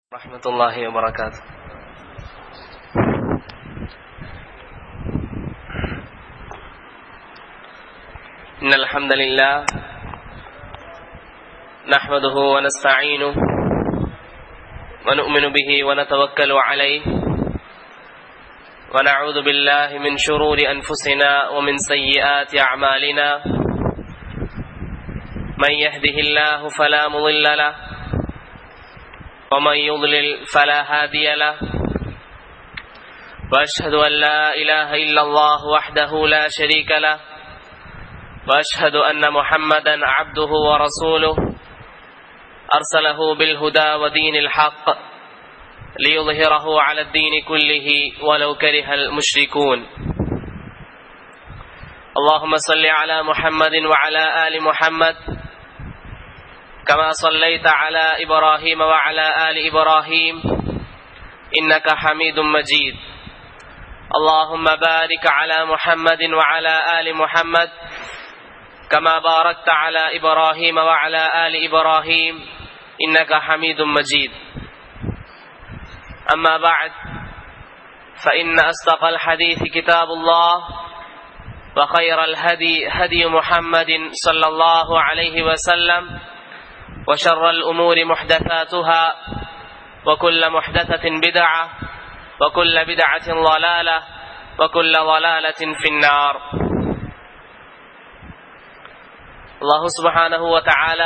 ورحمة الله وبركاته إن الحمد لله نحمده ونستعينه ونؤمن به ونتوكل عليه ونعوذ بالله من شرور أنفسنا ومن سيئات أعمالنا من يهده الله فلا مضل له ومن يضلل فلا هادي له واشهد ان لا اله الا الله وحده لا شريك له واشهد ان محمدا عبده ورسوله ارسله بالهدى ودين الحق ليظهره على الدين كله ولو كره المشركون اللهم صل على محمد وعلى ال محمد كما صليت على ابراهيم وعلى ال ابراهيم انك حميد مجيد اللهم بارك على محمد وعلى ال محمد كما باركت على ابراهيم وعلى ال ابراهيم انك حميد مجيد اما بعد فان اصدق الحديث كتاب الله وخير الهدي هدي محمد صلى الله عليه وسلم وشر الأمور محدثاتها وكل محدثة بدعة وكل بدعة ضلالة وكل ضلالة في النار അള്ളാഹു സുബാനഹുവ താല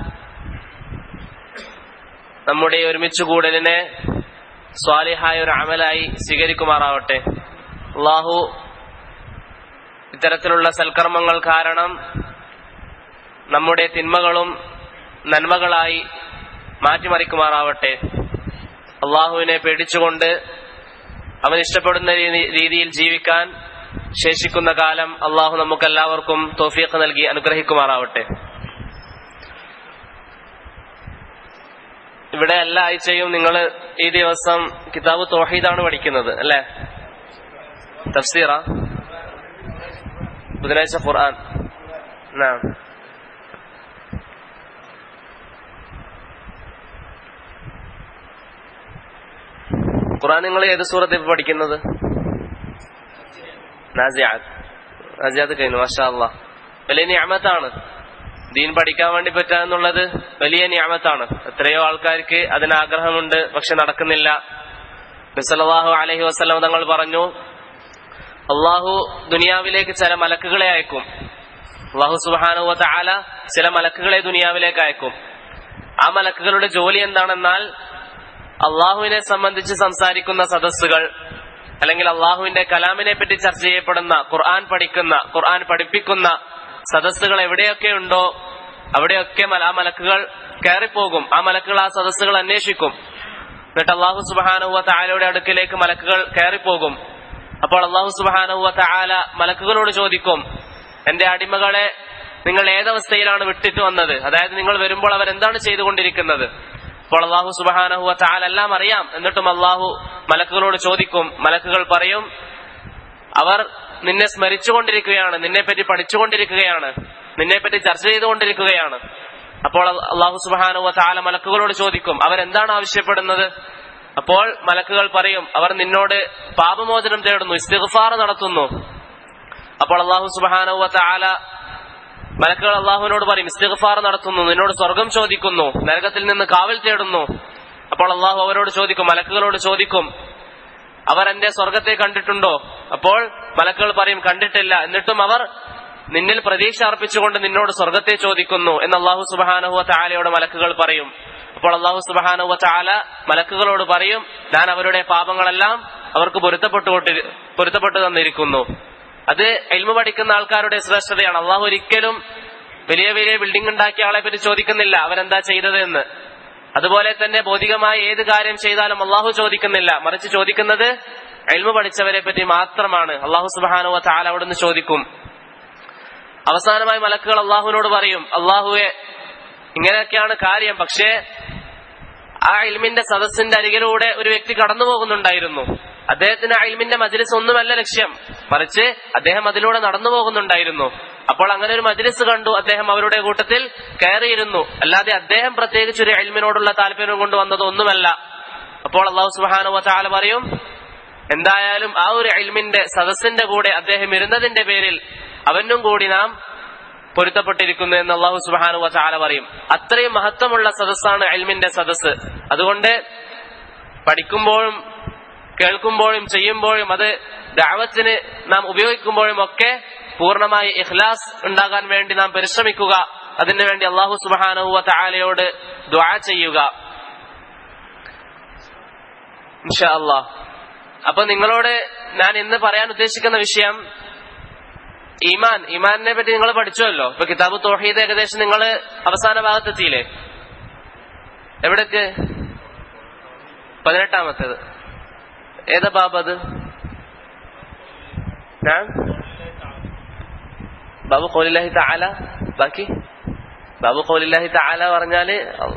നമ്മുടെ ഒരുമിച്ച് കൂടലിനെ സ്വാലിഹായ ഒരു അമലായി സ്വീകരിക്കുമാറാവട്ടെ അള്ളാഹു ഇത്തരത്തിലുള്ള സൽക്കർമ്മങ്ങൾ കാരണം നമ്മുടെ തിന്മകളും നന്മകളായി മാറ്റിമറിക്കുമാറാവട്ടെ അള്ളാഹുവിനെ പേടിച്ചുകൊണ്ട് അവൻ ഇഷ്ടപ്പെടുന്ന രീതിയിൽ ജീവിക്കാൻ ശേഷിക്കുന്ന കാലം അള്ളാഹു നമുക്കെല്ലാവർക്കും തോഫീഖ് നൽകി അനുഗ്രഹിക്കുമാറാവട്ടെ ഇവിടെ എല്ലാ ആഴ്ചയും നിങ്ങൾ ഈ ദിവസം കിതാബ് തോഹീദാണ് പഠിക്കുന്നത് അല്ലേ തഫ്സീറ ബുധനാഴ്ച ഖുർആൻ നാ ഖുറാൻ നിങ്ങൾ ഏത് സൂറത്ത് ഇപ്പൊ പഠിക്കുന്നത് നാസിയാത്ത് നാസിയാത്ത് കഴിഞ്ഞു മാഷാ അല്ലാ വലിയ ഞാമത്താണ് ദീൻ പഠിക്കാൻ വേണ്ടി പറ്റുക എന്നുള്ളത് വലിയ ഞാമത്താണ് എത്രയോ ആൾക്കാർക്ക് അതിന് ആഗ്രഹമുണ്ട് പക്ഷെ നടക്കുന്നില്ല മിസലാഹു അലഹി വസ്ലം തങ്ങൾ പറഞ്ഞു അള്ളാഹു ദുനിയാവിലേക്ക് ചില മലക്കുകളെ അയക്കും അള്ളാഹു സുബാനുവ ആല ചില മലക്കുകളെ ദുനിയാവിലേക്ക് അയക്കും ആ മലക്കുകളുടെ ജോലി എന്താണെന്നാൽ അള്ളാഹുവിനെ സംബന്ധിച്ച് സംസാരിക്കുന്ന സദസ്സുകൾ അല്ലെങ്കിൽ അള്ളാഹുവിന്റെ കലാമിനെ പറ്റി ചർച്ച ചെയ്യപ്പെടുന്ന ഖുർആൻ പഠിക്കുന്ന ഖുർആൻ പഠിപ്പിക്കുന്ന സദസ്സുകൾ എവിടെയൊക്കെ ഉണ്ടോ അവിടെയൊക്കെ ആ മലക്കുകൾ കയറിപ്പോകും ആ മലക്കുകൾ ആ സദസ്സുകൾ അന്വേഷിക്കും എന്നിട്ട് അള്ളാഹു സുബാനുവ താലയുടെ അടുക്കിലേക്ക് മലക്കുകൾ കയറിപ്പോകും അപ്പോൾ അള്ളാഹു സുബാനുവ താല മലക്കുകളോട് ചോദിക്കും എന്റെ അടിമകളെ നിങ്ങൾ ഏതവസ്ഥയിലാണ് വിട്ടിട്ട് വന്നത് അതായത് നിങ്ങൾ വരുമ്പോൾ അവരെന്താണ് ചെയ്തുകൊണ്ടിരിക്കുന്നത് അപ്പോൾ അള്ളാഹു സുബാനഹുവ ചാലെല്ലാം അറിയാം എന്നിട്ടും അള്ളാഹു മലക്കുകളോട് ചോദിക്കും മലക്കുകൾ പറയും അവർ നിന്നെ സ്മരിച്ചുകൊണ്ടിരിക്കുകയാണ് നിന്നെ പറ്റി പഠിച്ചുകൊണ്ടിരിക്കുകയാണ് നിന്നെ പറ്റി ചർച്ച ചെയ്തുകൊണ്ടിരിക്കുകയാണ് അപ്പോൾ അള്ളാഹു സുബാനുവ ചാല മലക്കുകളോട് ചോദിക്കും അവരെന്താണ് ആവശ്യപ്പെടുന്നത് അപ്പോൾ മലക്കുകൾ പറയും അവർ നിന്നോട് പാപമോചനം തേടുന്നു ഇസ്തിഗ്ഫാർ നടത്തുന്നു അപ്പോൾ അള്ളാഹു സുബാനുവ ചാല മലക്കുകൾ അള്ളാഹുവിനോട് പറയും ഇസ്തിഗ്ഫാർ നടത്തുന്നു നിന്നോട് സ്വർഗം ചോദിക്കുന്നു നരകത്തിൽ നിന്ന് കാവൽ തേടുന്നു അപ്പോൾ അള്ളാഹു അവരോട് ചോദിക്കും മലക്കുകളോട് ചോദിക്കും അവർ എന്റെ സ്വർഗത്തെ കണ്ടിട്ടുണ്ടോ അപ്പോൾ മലക്കുകൾ പറയും കണ്ടിട്ടില്ല എന്നിട്ടും അവർ നിന്നിൽ പ്രതീക്ഷ അർപ്പിച്ചുകൊണ്ട് നിന്നോട് സ്വർഗത്തെ ചോദിക്കുന്നു എന്ന് അള്ളാഹു സുബാനഹുവ ചാലയോട് മലക്കുകൾ പറയും അപ്പോൾ അള്ളാഹു സുബാനഹുവ ചാല മലക്കുകളോട് പറയും ഞാൻ അവരുടെ പാപങ്ങളെല്ലാം അവർക്ക് പൊരുത്തപ്പെട്ടുകൊണ്ടി പൊരുത്തപ്പെട്ടു തന്നിരിക്കുന്നു അത് എൽമ പഠിക്കുന്ന ആൾക്കാരുടെ ശ്രേഷ്ഠതയാണ് അള്ളാഹു ഒരിക്കലും വലിയ വലിയ ബിൽഡിംഗ് ഉണ്ടാക്കിയ ആളെ പറ്റി ചോദിക്കുന്നില്ല അവരെന്താ ചെയ്തത് എന്ന് അതുപോലെ തന്നെ ഭൗതികമായ ഏത് കാര്യം ചെയ്താലും അള്ളാഹു ചോദിക്കുന്നില്ല മറിച്ച് ചോദിക്കുന്നത് എൽമ പഠിച്ചവരെ പറ്റി മാത്രമാണ് അള്ളാഹു സുബാനുവ താല അവിടുന്ന് ചോദിക്കും അവസാനമായി മലക്കുകൾ അള്ളാഹുവിനോട് പറയും അള്ളാഹുവെ ഇങ്ങനെയൊക്കെയാണ് കാര്യം പക്ഷേ ആ ഇൽമിന്റെ സദസ്സിന്റെ അരികിലൂടെ ഒരു വ്യക്തി കടന്നു പോകുന്നുണ്ടായിരുന്നു അദ്ദേഹത്തിന് അയിൽമിന്റെ മജ്ലിസ് ഒന്നുമല്ല ലക്ഷ്യം മറിച്ച് അദ്ദേഹം അതിലൂടെ നടന്നു പോകുന്നുണ്ടായിരുന്നു അപ്പോൾ അങ്ങനെ ഒരു മജ്ലിസ് കണ്ടു അദ്ദേഹം അവരുടെ കൂട്ടത്തിൽ കയറിയിരുന്നു അല്ലാതെ അദ്ദേഹം പ്രത്യേകിച്ച് ഒരു അയിൽമിനോടുള്ള താല്പര്യം കൊണ്ട് വന്നത് ഒന്നുമല്ല അപ്പോൾ അള്ളാഹു സുബാനു വത്താല പറയും എന്തായാലും ആ ഒരു ഇൽമിന്റെ സദസ്സിന്റെ കൂടെ അദ്ദേഹം ഇരുന്നതിന്റെ പേരിൽ അവനും കൂടി നാം പൊരുത്തപ്പെട്ടിരിക്കുന്നു എന്ന് അള്ളാഹു സുബാനു വച്ചാല പറയും അത്രയും മഹത്വമുള്ള സദസ്സാണ് അൽമിന്റെ സദസ്സ് അതുകൊണ്ട് പഠിക്കുമ്പോഴും കേൾക്കുമ്പോഴും ചെയ്യുമ്പോഴും അത് ദാവത്തിന് നാം ഉപയോഗിക്കുമ്പോഴും ഒക്കെ പൂർണ്ണമായി ഇഖ്ലാസ് ഉണ്ടാകാൻ വേണ്ടി നാം പരിശ്രമിക്കുക അതിനു വേണ്ടി അള്ളാഹു സുബാനുവ താലയോട് ദ്വാ ചെയ്യുക ഇൻഷാ അള്ളാഹ് അപ്പൊ നിങ്ങളോട് ഞാൻ ഇന്ന് പറയാൻ ഉദ്ദേശിക്കുന്ന വിഷയം ഈമാൻ ഈമാനിനെ പറ്റി നിങ്ങൾ പഠിച്ചുവല്ലോ ഇപ്പൊ കിതാബ് തോഹീദ് ഏകദേശം നിങ്ങൾ അവസാന ഭാഗത്തെത്തിയില്ലേ എവിടേക്ക് പതിനെട്ടാമത്തേത് ഏതാ ബാബ് അത് ഞാൻ ബാബു കോലില്ലാഹി താല ബാക്കി ബാബു കോലില്ലാഹി താല പറഞ്ഞാല്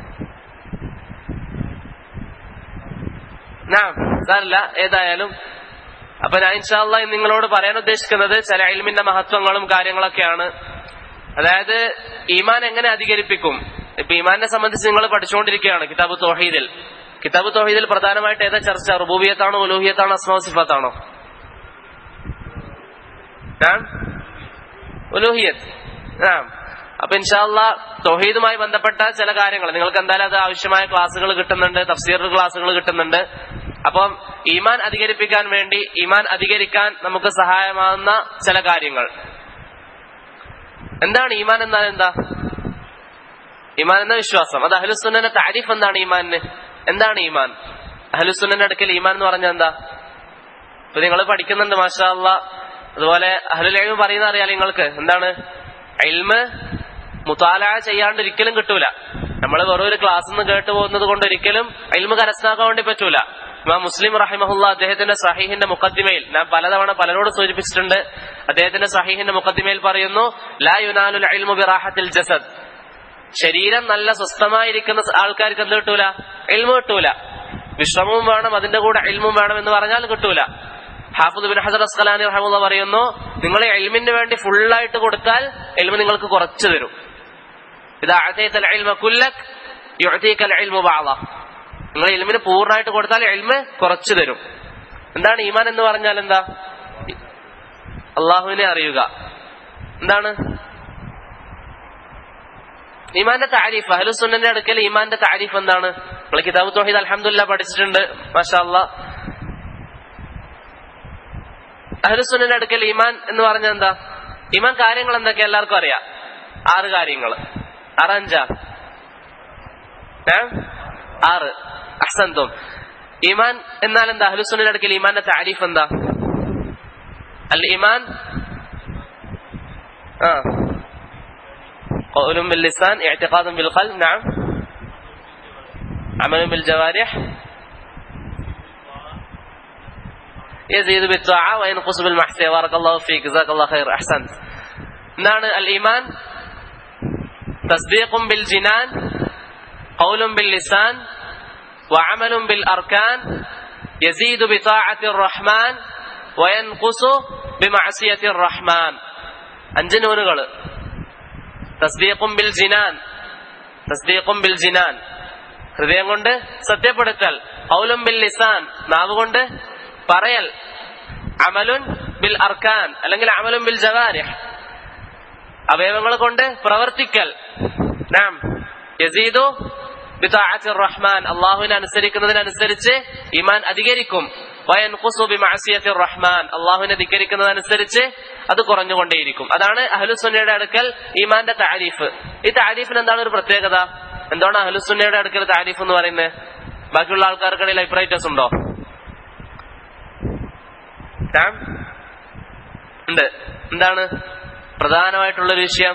നാം സാറില്ല ഏതായാലും അപ്പൊ ഞാൻ ഇൻഷാല്ല നിങ്ങളോട് പറയാൻ ഉദ്ദേശിക്കുന്നത് ചില ഇൽമിന്റെ മഹത്വങ്ങളും കാര്യങ്ങളൊക്കെയാണ് അതായത് ഈമാൻ എങ്ങനെ അധികരിപ്പിക്കും ഇപ്പൊ ഈമാനെ സംബന്ധിച്ച് നിങ്ങൾ പഠിച്ചുകൊണ്ടിരിക്കുകയാണ് കിതാബ് തോഹീദിൽ കിതാബ് തോഹീദിൽ പ്രധാനമായിട്ട് ഏതാ ചർച്ച റുബൂബിയത്താണോ ഉലൂഹിയത്താണോ അസ്മാ സിഫത്താണോ ഉലൂഹിയത്ത് ആ അപ്പൊ ഇൻഷാല്ല തൊഹീദുമായി ബന്ധപ്പെട്ട ചില കാര്യങ്ങൾ നിങ്ങൾക്ക് എന്തായാലും അത് ആവശ്യമായ ക്ലാസ്സുകൾ കിട്ടുന്നുണ്ട് തഫ്സീർ ക്ലാസ്സുകൾ കിട്ടുന്നുണ്ട് അപ്പം ഈമാൻ അധികരിപ്പിക്കാൻ വേണ്ടി ഈമാൻ അധികരിക്കാൻ നമുക്ക് സഹായമാകുന്ന ചില കാര്യങ്ങൾ എന്താണ് ഈമാൻ എന്നാൽ എന്താ ഈമാൻ എന്ന വിശ്വാസം അത് അഹലുസുന്നന്റെ താരിഫ് എന്താണ് ഈമാനിന് എന്താണ് ഈമാൻ അഹലുസുന്നന്റെ അടുക്കൽ ഈമാൻ എന്ന് പറഞ്ഞാൽ എന്താ ഇപ്പൊ നിങ്ങൾ പഠിക്കുന്നുണ്ട് മാഷാ അല്ല അതുപോലെ അഹലുലേമ് പറയുന്ന അറിയാം നിങ്ങൾക്ക് എന്താണ് എൽമ് മുത്താല ചെയ്യാണ്ട് ഒരിക്കലും കിട്ടൂല നമ്മൾ വെറും ഒരു ക്ലാസ് നിന്ന് കേട്ടു പോകുന്നത് കൊണ്ട് ഒരിക്കലും എൽമ് കരസ്ഥമാക്കാൻ വേണ്ടി പറ്റൂല ഇമാം മുസ്ലിം റഹിമഹുല്ല അദ്ദേഹത്തിന്റെ സഹീഹിന്റെ മുഖദ്ദിമയിൽ ഞാൻ പലതവണ പലരോട് സൂചിപ്പിച്ചിട്ടുണ്ട് അദ്ദേഹത്തിന്റെ സഹീഹിന്റെ മുഖദ്ദിമയിൽ പറയുന്നു ലാ യുനാലുൽ ഇൽമു ബിറാഹത്തിൽ ജസദ് ശരീരം നല്ല സ്വസ്ഥമായിരിക്കുന്ന ആൾക്കാർക്ക് എന്ത് കിട്ടൂല എൽമ് കിട്ടൂല വിശ്രമവും വേണം അതിന്റെ കൂടെ എൽമും വേണം എന്ന് പറഞ്ഞാൽ കിട്ടൂല ഹാഫുദ് ബിൻ ഹസർ അസ്കലാനി റഹമുല്ല പറയുന്നു നിങ്ങൾ എൽമിന് വേണ്ടി ഫുള്ളായിട്ട് കൊടുത്താൽ എൽമ് നിങ്ങൾക്ക് കുറച്ചു തരും ഇത് നിങ്ങൾ എൽമിന് പൂർണ്ണമായിട്ട് കൊടുത്താൽ എൽമ് കുറച്ചു തരും എന്താണ് ഈമാൻ എന്ന് പറഞ്ഞാൽ എന്താ അള്ളാഹുവിനെ അറിയുക എന്താണ് ഈമാന്റെ താരിഫ് അഹ്ലുസുന്നന്റെ അടുക്കൽ ഈമാന്റെ താരിഫ് എന്താണ് നമ്മൾ കിതാബ് തോഹീദ് അലഹമുല്ല പഠിച്ചിട്ടുണ്ട് മാഷാ അള്ളാഹ് അഹ്ലുസുന്നന്റെ അടുക്കൽ ഈമാൻ എന്ന് പറഞ്ഞ എന്താ ഈമാൻ കാര്യങ്ങൾ എന്തൊക്കെ എല്ലാവർക്കും അറിയാം ആറ് കാര്യങ്ങൾ ആറഞ്ചാ ഏ ആറ് അഹ്സന്തും ഈമാൻ എന്നാൽ എന്താ അഹ്ലുസുന്നന്റെ അടുക്കൽ ഈമാന്റെ താരിഫ് എന്താ അൽ ഈമാൻ ആ قول باللسان اعتقاد بالقلب نعم عمل بالجوارح يزيد بالطاعة وينقص بالمعصية بارك الله فيك جزاك الله خير أحسنت نعم الإيمان تصديق بالجنان قول باللسان وعمل بالأركان يزيد بطاعة الرحمن وينقص بمعصية الرحمن അഞ്ചുനൂനുകൾ തസ്ദീഖും ബിൽ ജിനാൻ തസ്ദീഖും ബിൽ ജിനാൻ ഹൃദയം കൊണ്ട് സത്യപ്പെടുത്തൽ ഔലും ബിൽ ലിസാൻ നാവ് കൊണ്ട് പറയൽ അമലുൻ ബിൽ അർക്കാൻ അല്ലെങ്കിൽ അമലുൻ ബിൽ ജവാരിഹ് അവയവങ്ങൾ കൊണ്ട് പ്രവർത്തിക്കൽ നാം യസീദു ബിതാഅത്തിർ റഹ്മാൻ അള്ളാഹുവിനെ അനുസരിക്കുന്നതിനനുസരിച്ച് ഈമാൻ അധികരിക്കും വയൻഖുസു ബിമഅസിയത്തിർ റഹ്മാൻ അള്ളാഹുവിനെ ധിക്കരിക്കുന്നതനുസരിച്ച് അത് കുറഞ്ഞുകൊണ്ടേയിരിക്കും അതാണ് അഹ്ലുസുന്നയുടെ അടുക്കൽ ഈമാന്റെ താരീഫ് ഈ താരീഫിന് എന്താണ് ഒരു പ്രത്യേകത എന്താണ് അഹ്ലുസുന്നയുടെ അടുക്കൽ താരീഫ് എന്ന് പറയുന്നത് ബാക്കിയുള്ള ആൾക്കാർക്കിടയിൽ അഭിപ്രായറ്റസ് ഉണ്ടോ ഉണ്ട് എന്താണ് പ്രധാനമായിട്ടുള്ളൊരു വിഷയം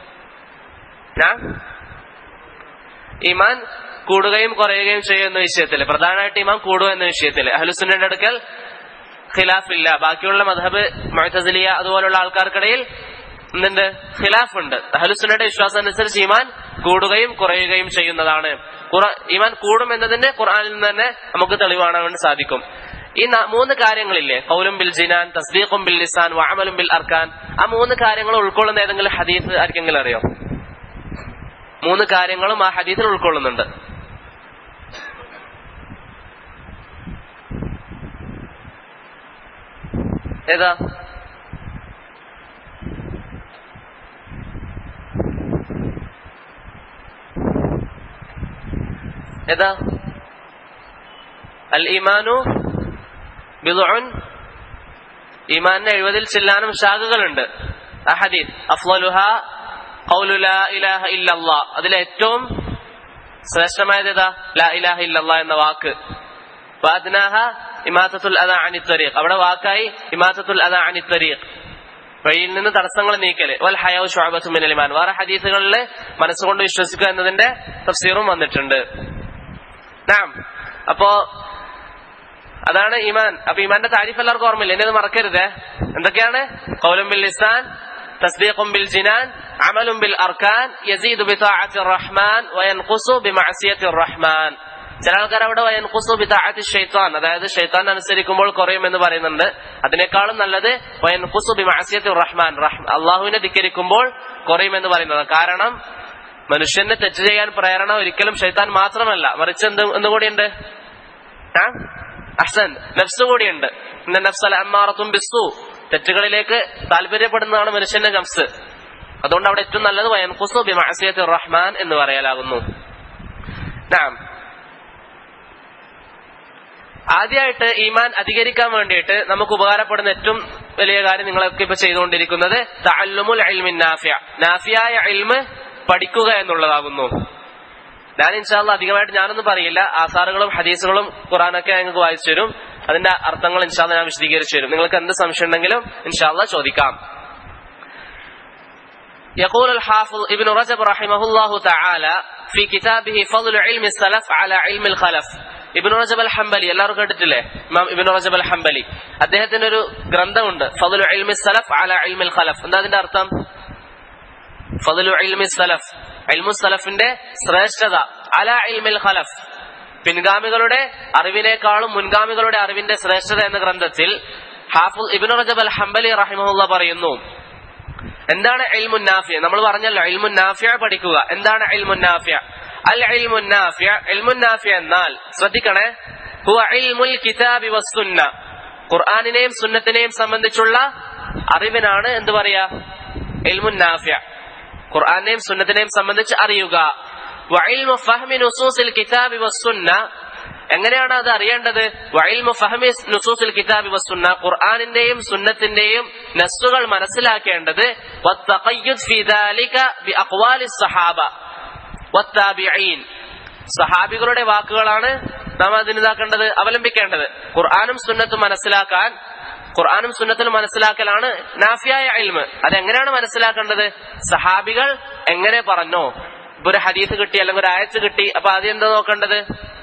ഈമാൻ കൂടുകയും കുറയുകയും ചെയ്യുന്ന വിഷയത്തിൽ പ്രധാനമായിട്ട് ഇമാം കൂടുക എന്ന വിഷയത്തിൽ അഹ്ലുസുന്നയുടെ അടുക്കൽ ഖിലാഫില്ല ബാക്കിയുള്ള മധബ് മൊഴത്തസിലിയ അതുപോലുള്ള ആൾക്കാർക്കിടയിൽ എന്തുണ്ട് ഖിലാഫ് ഉണ്ട് അഹ്ലുസുന്നയുടെ വിശ്വാസം അനുസരിച്ച് ഈമാൻ കൂടുകയും കുറയുകയും ചെയ്യുന്നതാണ് ഈമാൻ കൂടും എന്നതിന്റെ ഖുർആനിൽ നിന്ന് തന്നെ നമുക്ക് തെളിവാണ് വേണ്ടി സാധിക്കും ഈ മൂന്ന് കാര്യങ്ങളില്ലേ കൗലും ബിൽ ജിനാൻ തസ്ദീഖും ബിൽ ലിസാൻ വഅമലും ബിൽ അർക്കാൻ ആ മൂന്ന് കാര്യങ്ങൾ ഉൾക്കൊള്ളുന്ന ഏതെങ്കിലും ഹദീസ് ആർക്കെങ്കിലും അറിയോ മൂന്ന് കാര്യങ്ങളും ആ ഹദീസിൽ ഉൾക്കൊള്ളുന്നുണ്ട് ഏതാ ഏതാ അൽ ഈമാനു ബിദുഉൻ ഈമാനിന് എഴുപതിൽ ചില്ലാനും ശാഖകളുണ്ട് ആ ഹദീസ് അഫ്ളലുഹ ഖൗലു ലാ ഇലാഹ ഇല്ലല്ലാ അതിലെ ഏറ്റവും ശ്രേഷ്ഠമായത് ഏതാ ലാ ഇലാഹ ഇല്ലല്ലാ എന്ന വാക്ക് വാദ്നാഹ ഇമാത്തത്തുൽ അദ അനി തരീഖ് അവിടെ വാക്കായി ഇമാത്തത്തുൽ അദ അനി തരീഖ് വഴിയിൽ നിന്ന് തടസ്സങ്ങൾ നീക്കല് വൽ ഹയാവ് ഷുഅബത്തു മിനൽ ഇമാൻ വേറെ ഹദീസുകളിൽ മനസ്സുകൊണ്ട് വിശ്വസിക്കുക എന്നതിന്റെ തഫ്സീറും വന്നിട്ടുണ്ട് നാം അപ്പോ അതാണ് ഈമാൻ അപ്പൊ ഈമാന്റെ താരിഫ് എല്ലാവർക്കും ഓർമ്മയില്ല എന്നെ അത് മറക്കരുതേ എന്തൊക്കെയാണ് കൗലും ബിൽ ലിസാൻ തസ്ദീഖും ബിൽ ജിനാൻ അമലും ബിൽ അർക്കാൻ യസീദു ബിതാഅത്തി റഹ്മാൻ വയൻഖുസു ബിമഅസിയത്തി റഹ്മാൻ ചില ആൾക്കാർ അവിടെ വയൻഖുസു ബിതാഅത്തി ഷൈത്താൻ അതായത് ഷൈത്താൻ അനുസരിക്കുമ്പോൾ കുറയും എന്ന് പറയുന്നുണ്ട് അതിനേക്കാളും നല്ലത് വയൻഖുസു ബിമഅസിയത്തി റഹ്മാൻ അള്ളാഹുവിനെ ധിക്കരിക്കുമ്പോൾ കുറയുമെന്ന് പറയുന്നത് കാരണം മനുഷ്യന് തെറ്റ് ചെയ്യാൻ പ്രേരണ ഒരിക്കലും ഷൈത്താൻ മാത്രമല്ല മറിച്ച് എന്ത് എന്തുകൂടിയുണ്ട് ആ അഹ്സൻ നഫ്സ് കൂടിയുണ്ട് ഇന്ന നഫ്സൽ അമ്മാറത്തും ബിസ്സു തെറ്റുകളിലേക്ക് താല്പര്യപ്പെടുന്നതാണ് മനുഷ്യന്റെ നഫ്സ് അതുകൊണ്ട് അവിടെ ഏറ്റവും നല്ലത് വയൻഖുസു ബിമഅസിയത്തി റഹ്മാൻ എന്ന് പറയലാകുന്നു നാം ആദ്യമായിട്ട് ഈമാൻ അധികരിക്കാൻ വേണ്ടിയിട്ട് നമുക്ക് ഉപകാരപ്പെടുന്ന ഏറ്റവും വലിയ കാര്യം നിങ്ങളൊക്കെ ഇപ്പൊ ചെയ്തുകൊണ്ടിരിക്കുന്നത് തഅല്ലുമുൽ ഇൽമിൻ നാഫിയ നാഫിയായ ഇൽമ് പഠിക്കുക എന്നുള്ളതാകുന്നു ഞാൻ ഇൻഷാല്ല അധികമായിട്ട് ഞാനൊന്നും പറയില്ല ആസാറുകളും ഹദീസുകളും ഖുറാനൊക്കെ ഞങ്ങൾക്ക് വായിച്ചു തരും അതിന്റെ അർത്ഥങ്ങൾ ഇൻഷാല്ല ഞാൻ വിശദീകരിച്ചു തരും നിങ്ങൾക്ക് എന്ത് സംശയം ഉണ്ടെങ്കിലും ഇൻഷാല്ല ചോദിക്കാം يقول الحافظ ابن رجب رحمه الله تعالى في كتابه فضل علم السلف على علم الخلف ഇബിനു റജബ് അൽ ഹംബലി എല്ലാവരും കേട്ടിട്ടില്ലേ ഇമാം ഇബിനു റജബ് അൽ ഹംബലി അദ്ദേഹത്തിന് ഒരു ഗ്രന്ഥമുണ്ട് ഫضل علم السلف على علم الخلف എന്താ അതിന്റെ അർത്ഥം ഫضل علم السلف علم السلفിന്റെ ശ്രേഷ്ഠത അല ഇൽമിൽ ഖലഫ് പിൻഗാമികളുടെ അറിവിനേക്കാളും മുൻഗാമികളുടെ അറിവിന്റെ ശ്രേഷ്ഠത എന്ന ഗ്രന്ഥത്തിൽ ഹാഫുൽ ഇബിനു റജബ് അൽ ഹംബലി റഹിമഹുല്ല പറയുന്നു എന്താണ് ഇൽമുൻ നാഫിയ നമ്മൾ പറഞ്ഞല്ലോ ഇൽമുൻ നാഫിയ പഠിക്കുക എന്താണ് ഇൽമുൻ നാഫിയ അൽ ഇൽമുൻ നാഫിയ ഇൽമുൻ നാഫിയ എന്നാൽ ശ്രദ്ധിക്കണേ ഹുവ ഇൽമുൽ കിതാബി വസ്സുന്ന ഖുർആനിനെയും സുന്നത്തിനെയും സംബന്ധിച്ചുള്ള അറിവിനാണ് എന്ത് പറയാ ഇൽമുൻ നാഫിയ ഖുർആനെയും സുന്നത്തിനെയും സംബന്ധിച്ച് അറിയുക വഇൽമു ഫഹ്മി നുസൂസിൽ കിതാബി വസ്സുന്ന എങ്ങനെയാണ് അത് അറിയേണ്ടത് വഇൽമു ഫഹ്മി നുസൂസിൽ കിതാബി വസ്സുന്ന ഖുർആനിന്റെയും സുന്നത്തിന്റെയും നസ്സുകൾ മനസ്സിലാക്കേണ്ടത് വത്തഖയ്യുദ് ഫീ ദാലിക ബിഅഖ്വാലി സഹാബ വത്താബിഈൻ സഹാബികളുടെ വാക്കുകളാണ് നാം അതിനിതാക്കേണ്ടത് അവലംബിക്കേണ്ടത് ഖുർആാനും സുന്നത്തും മനസ്സിലാക്കാൻ ഖുർആാനും സുന്നത്തിനും മനസ്സിലാക്കലാണ് നാഫിയായ ഇൽമ് അതെങ്ങനെയാണ് മനസ്സിലാക്കേണ്ടത് സഹാബികൾ എങ്ങനെ പറഞ്ഞോ ഇപ്പൊ ഒരു ഹദീസ് കിട്ടി അല്ലെങ്കിൽ ഒരു ആയത്ത് കിട്ടി അപ്പൊ ആദ്യം എന്താ നോക്കേണ്ടത്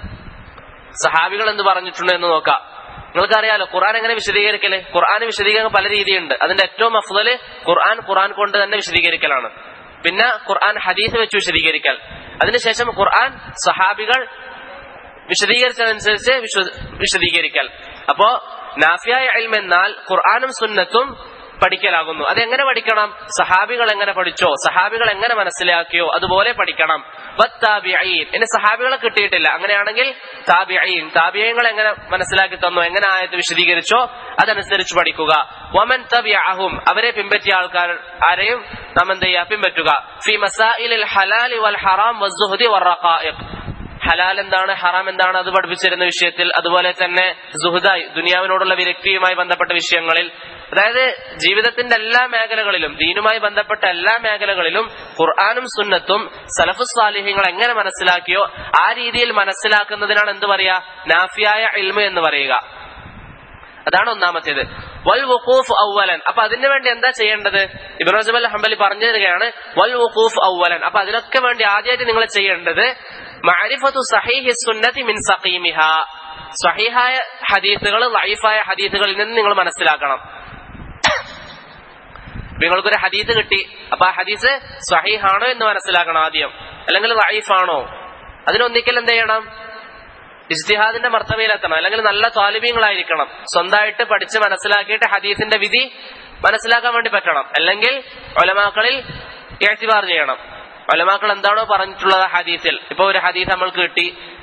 സഹാബികൾ എന്ത് പറഞ്ഞിട്ടുണ്ട് എന്ന് നോക്കാം നിങ്ങൾക്കറിയാലോ ഖുർആൻ എങ്ങനെ വിശദീകരിക്കല് ഖുർആൻ വിശദീകരണം പല രീതിയുണ്ട് അതിന്റെ ഏറ്റവും അഫ്ദല് ഖുർആൻ ഖുർആൻ കൊണ്ട് തന്നെ വിശദീകരിക്കലാണ് പിന്നെ ഖുർആൻ ഹദീസ് വെച്ച് വിശദീകരിക്കൽ അതിനുശേഷം ഖുർആൻ സഹാബികൾ വിശദീകരിച്ചതനുസരിച്ച് വിശദീകരിക്കൽ അപ്പോ നാഫിയായ ഇൽമ എന്നാൽ ഖുർആാനും സുന്നത്തും പഠിക്കലാകുന്നു അതെങ്ങനെ പഠിക്കണം സഹാബികൾ എങ്ങനെ പഠിച്ചോ സഹാബികൾ എങ്ങനെ മനസ്സിലാക്കിയോ അതുപോലെ പഠിക്കണം വത്താബിഈൻ ഇനി സഹാബികളെ കിട്ടിയിട്ടില്ല അങ്ങനെയാണെങ്കിൽ താബിഈൻ താബിയങ്ങൾ എങ്ങനെ മനസ്സിലാക്കി തന്നോ എങ്ങനെ ആയത് വിശദീകരിച്ചോ അതനുസരിച്ച് പഠിക്കുക വമൻ തബിഅഹും അവരെ പിൻപറ്റിയ ആൾക്കാർ ആരെയും നാം എന്ത് ചെയ്യുക പിൻപറ്റുക ഫി മസാഇലിൽ ഹലാലി വൽ ഹറാം വസ്സുഹദി വറഖായിഖ് ഹലാൽ എന്താണ് ഹറാം എന്താണ് അത് പഠിപ്പിച്ചിരുന്ന വിഷയത്തിൽ അതുപോലെ തന്നെ സുഹൃദായി ദുനിയാവിനോടുള്ള വിരക്തിയുമായി ബന്ധപ്പെട്ട വിഷയങ്ങളിൽ അതായത് ജീവിതത്തിന്റെ എല്ലാ മേഖലകളിലും ദീനുമായി ബന്ധപ്പെട്ട എല്ലാ മേഖലകളിലും ഖുർആാനും സുന്നത്തും സലഫു സാലിഹ്യങ്ങൾ എങ്ങനെ മനസ്സിലാക്കിയോ ആ രീതിയിൽ മനസ്സിലാക്കുന്നതിനാണ് എന്ത് പറയാ നാഫിയായ ഇൽമ എന്ന് പറയുക അതാണ് ഒന്നാമത്തേത് വൽ വുഖൂഫ് ഔവലൻ അപ്പൊ അതിനു വേണ്ടി എന്താ ചെയ്യേണ്ടത് ഇബ്രാഹിം റജബ് ഹംബലി പറഞ്ഞു തരികയാണ് വൽ വുഖൂഫ് ഔവലൻ അപ്പൊ അതിനൊക്കെ വേണ്ടി ആദ്യമായിട്ട് നിങ്ങൾ ചെയ്യേണ്ടത് മഅരിഫത്തു സഹീഹി സുന്നതി മിൻ സഖീമിഹ സഹീഹായ ഹദീസുകൾ ലൈഫായ ഹദീസുകളിൽ നിന്ന് നിങ്ങൾ മനസ്സിലാക്കണം നിങ്ങൾക്കൊരു ഹദീസ് കിട്ടി അപ്പൊ ആ ഹദീസ് സഹീഹാണോ എന്ന് മനസ്സിലാക്കണം ആദ്യം അല്ലെങ്കിൽ ലൈഫാണോ അതിനൊന്നിക്കൽ എന്ത് ചെയ്യണം ഇജ്തിഹാദിന്റെ മർത്തവയിലെത്തണം അല്ലെങ്കിൽ നല്ല താലിബ്യങ്ങളായിരിക്കണം സ്വന്തമായിട്ട് പഠിച്ച് മനസ്സിലാക്കിയിട്ട് ഹദീസിന്റെ വിധി മനസ്സിലാക്കാൻ വേണ്ടി പറ്റണം അല്ലെങ്കിൽ ഒലമാക്കളിൽ ഏറ്റിബാർ ചെയ്യണം ഒലമാക്കൾ എന്താണോ പറഞ്ഞിട്ടുള്ളത് ഹദീസിൽ ഇപ്പൊ ഒരു ഹദീസ് നമ്മൾക്ക് കിട്ടി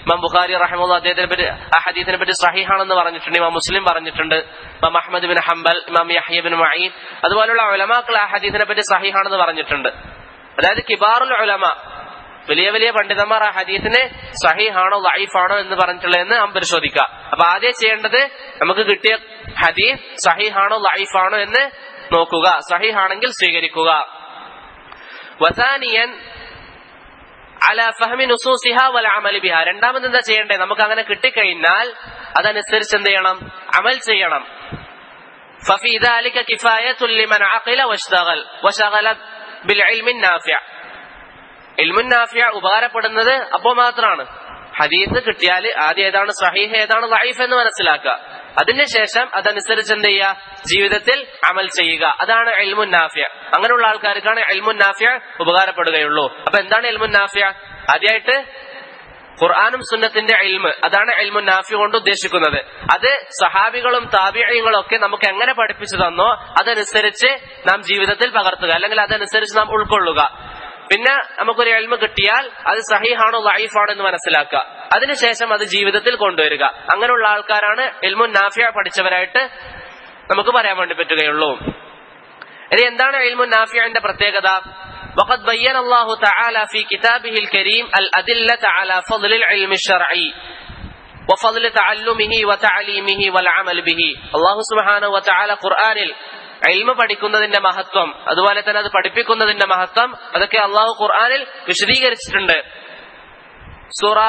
ഇമാം ബുഖാരി റഹമുല്ല അദ്ദേഹത്തിനെ പറ്റി ആ ഹദീസിനെ പറ്റി സഹീഹാണെന്ന് പറഞ്ഞിട്ടുണ്ട് ഇമാം മുസ്ലിം പറഞ്ഞിട്ടുണ്ട് ഇമാം അഹമ്മദ് ബിൻ ഹംബൽ ഇമാം യഹ്യ ബിൻ മഈൻ അതുപോലുള്ള ഉലമാക്കൾ ആ ഹദീസിനെ പറ്റി സഹീഹാണെന്ന് പറഞ്ഞിട്ടുണ്ട് അതായത് കിബാറുൽ ഉലമ വലിയ വലിയ പണ്ഡിതന്മാർ ആ ഹദീസിനെ സഹീഹാണോ ലൈഫാണോ എന്ന് പറഞ്ഞിട്ടുള്ളതെന്ന് നാം പരിശോധിക്കുക അപ്പൊ ആദ്യം ചെയ്യേണ്ടത് നമുക്ക് കിട്ടിയ ഹദീസ് സഹീഹാണോ ലൈഫാണോ എന്ന് നോക്കുക സഹീഹാണെങ്കിൽ സ്വീകരിക്കുക വസാനിയൻ അല ഫഹമി നുസൂസിഹ വല അമലി ബിഹ രണ്ടാമത് എന്താ ചെയ്യണ്ടേ നമുക്ക് അങ്ങനെ കിട്ടിക്കഴിഞ്ഞാൽ അതനുസരിച്ച് എന്ത് ചെയ്യണം അമൽ ചെയ്യണം ففي ذلك كفاية لمن عقل واشتغل وشغل بالعلم النافع علم النافع ഉപകാരപ്പെടുന്നത് അപ്പോ മാത്രമാണ് ഹദീസ് കിട്ടിയാൽ ആദ്യം ഏതാണ് സഹീഹ് ഏതാണ് ലൈഫ് എന്ന് മനസ്സിലാക്കുക അതിനുശേഷം അതനുസരിച്ച് എന്ത് ചെയ്യുക ജീവിതത്തിൽ അമൽ ചെയ്യുക അതാണ് എൽമുൻ നാഫ്യ അങ്ങനെയുള്ള ആൾക്കാർക്കാണ് എൽമുൻ നാഫ്യ ഉപകാരപ്പെടുകയുള്ളൂ അപ്പൊ എന്താണ് എൽമുൻ നാഫ്യ ആദ്യമായിട്ട് ഖുർആാനും സുന്നത്തിന്റെ എൽമ് അതാണ് എൽമുൻ നാഫ്യ കൊണ്ട് ഉദ്ദേശിക്കുന്നത് അത് സഹാബികളും താബിയങ്ങളും ഒക്കെ നമുക്ക് എങ്ങനെ പഠിപ്പിച്ചു തന്നോ അതനുസരിച്ച് നാം ജീവിതത്തിൽ പകർത്തുക അല്ലെങ്കിൽ അതനുസരിച്ച് നാം ഉൾക്കൊള്ളുക പിന്നെ നമുക്കൊരു എൽമ കിട്ടിയാൽ അത് സഹീഹാണോ ലൈഫാണോ എന്ന് മനസ്സിലാക്കുക അതിനുശേഷം അത് ജീവിതത്തിൽ കൊണ്ടുവരിക അങ്ങനെയുള്ള ആൾക്കാരാണ് എൽമുൻ നാഫിയ പഠിച്ചവരായിട്ട് നമുക്ക് പറയാൻ വേണ്ടി പറ്റുകയുള്ളൂ ഇനി എന്താണ് എൽമുൻ നാഫിയന്റെ പ്രത്യേകത وقد بين الله تعالى في كتابه الكريم الأدلة على فضل العلم الشرعي وفضل تعلمه وتعليمه والعمل به الله سبحانه وتعالى ഖുർആനിൽ ഇൽമ പഠിക്കുന്നതിന്റെ മഹത്വം അതുപോലെ തന്നെ അത് പഠിപ്പിക്കുന്നതിന്റെ മഹത്വം അതൊക്കെ അള്ളാഹു ഖുർആനിൽ വിശദീകരിച്ചിട്ടുണ്ട് സൂറ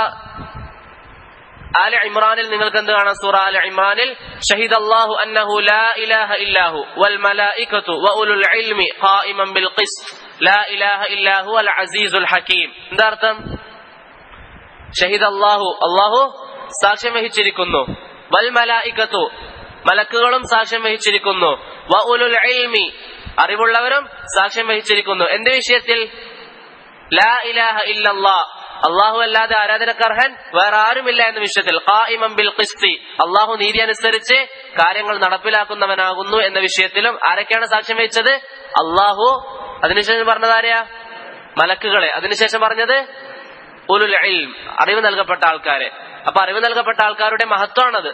ആല ഇമ്രാനിൽ നിങ്ങൾക്ക് എന്ത് കാണാം സൂറ ആല ഇമ്രാനിൽ ഷഹിദ് അല്ലാഹു അന്നഹു ലാ ഇലാഹ ഇല്ലാഹു വൽ മലായികത്തു വഉലുൽ ഇൽമി ഖായിമൻ ബിൽ ഖിസ്ത് ലാ ഇലാഹ ഇല്ലാഹു അൽ അസീസുൽ ഹകീം എന്താ അർത്ഥം ഷഹിദ് അല്ലാഹു അല്ലാഹു സാക്ഷ്യം വഹിച്ചിരിക്കുന്നു വൽ മലായികത്തു മലക്കുകളും സാക്ഷ്യം വഹിച്ചിരിക്കുന്നു വഉലുൽ ഇൽമി അറിവുള്ളവരും സാക്ഷ്യം വഹിച്ചിരിക്കുന്നു എന്ത് വിഷയത്തിൽ ലാ ഇലാഹ ഇല്ലല്ലാ അള്ളാഹു അല്ലാതെ ആരാധനക്കർഹൻ വേറെ ആരുമില്ല എന്ന വിഷയത്തിൽ ഖായിമം ബിൽ ഖിസ്തി അള്ളാഹു നീതി അനുസരിച്ച് കാര്യങ്ങൾ നടപ്പിലാക്കുന്നവനാകുന്നു എന്ന വിഷയത്തിലും ആരൊക്കെയാണ് സാക്ഷ്യം വഹിച്ചത് അള്ളാഹു അതിനുശേഷം പറഞ്ഞത് ആരെയാ മലക്കുകളെ അതിനുശേഷം പറഞ്ഞത് ഉലുൽ ഇൽം അറിവ് നൽകപ്പെട്ട ആൾക്കാരെ അപ്പൊ അറിവ് നൽകപ്പെട്ട ആൾക്കാരുടെ മഹത്വമാണത്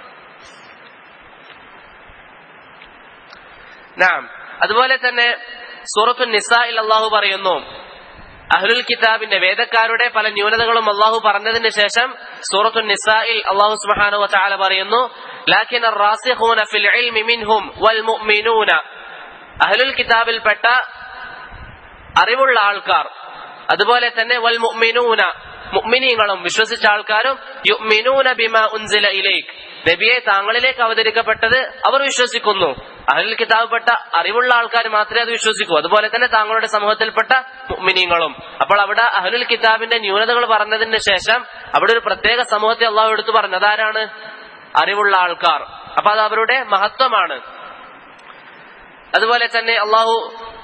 നാം അതുപോലെ തന്നെ സൂറത്തു നിസായിൽ അള്ളാഹു പറയുന്നു അഹ്ലുൽ കിതാബിന്റെ വേദക്കാരുടെ പല ന്യൂനതകളും അള്ളാഹു പറഞ്ഞതിന് ശേഷം സൂറത്തു നിസായിൽ അള്ളാഹു സുബ്ഹാനഹു വതആല പറയുന്നു ലാകിൻ الراسخون في العلم منهم والمؤمنون അഹ്ലുൽ കിതാബിൽപ്പെട്ട അറിവുള്ള ആൾക്കാർ അതുപോലെ തന്നെ വൽ മുഅ്മിനൂന മുഅ്മിനീങ്ങളും വിശ്വസിച്ച ആൾക്കാരും യുഅ്മിനൂന ബിമാ ഉൻസില ഇലൈക് നബിയെ താങ്കളിലേക്ക് അവതരിക്കപ്പെട്ടത് അവർ വിശ്വസിക്കുന്നു അഹ്ലുൽ കിതാബ്പ്പെട്ട അറിവുള്ള ആൾക്കാർ മാത്രമേ അത് വിശ്വസിക്കൂ അതുപോലെ തന്നെ താങ്കളുടെ സമൂഹത്തിൽപ്പെട്ട മുഅ്മിനീങ്ങളും അപ്പോൾ അവിടെ അഹ്ലുൽ കിതാബിന്റെ ന്യൂനതകൾ പറഞ്ഞതിന് ശേഷം അവിടെ ഒരു പ്രത്യേക സമൂഹത്തെ അള്ളാഹു എടുത്തു പറഞ്ഞു അതാരാണ് അറിവുള്ള ആൾക്കാർ അപ്പൊ അത് അവരുടെ മഹത്വമാണ് അതുപോലെ തന്നെ അള്ളാഹു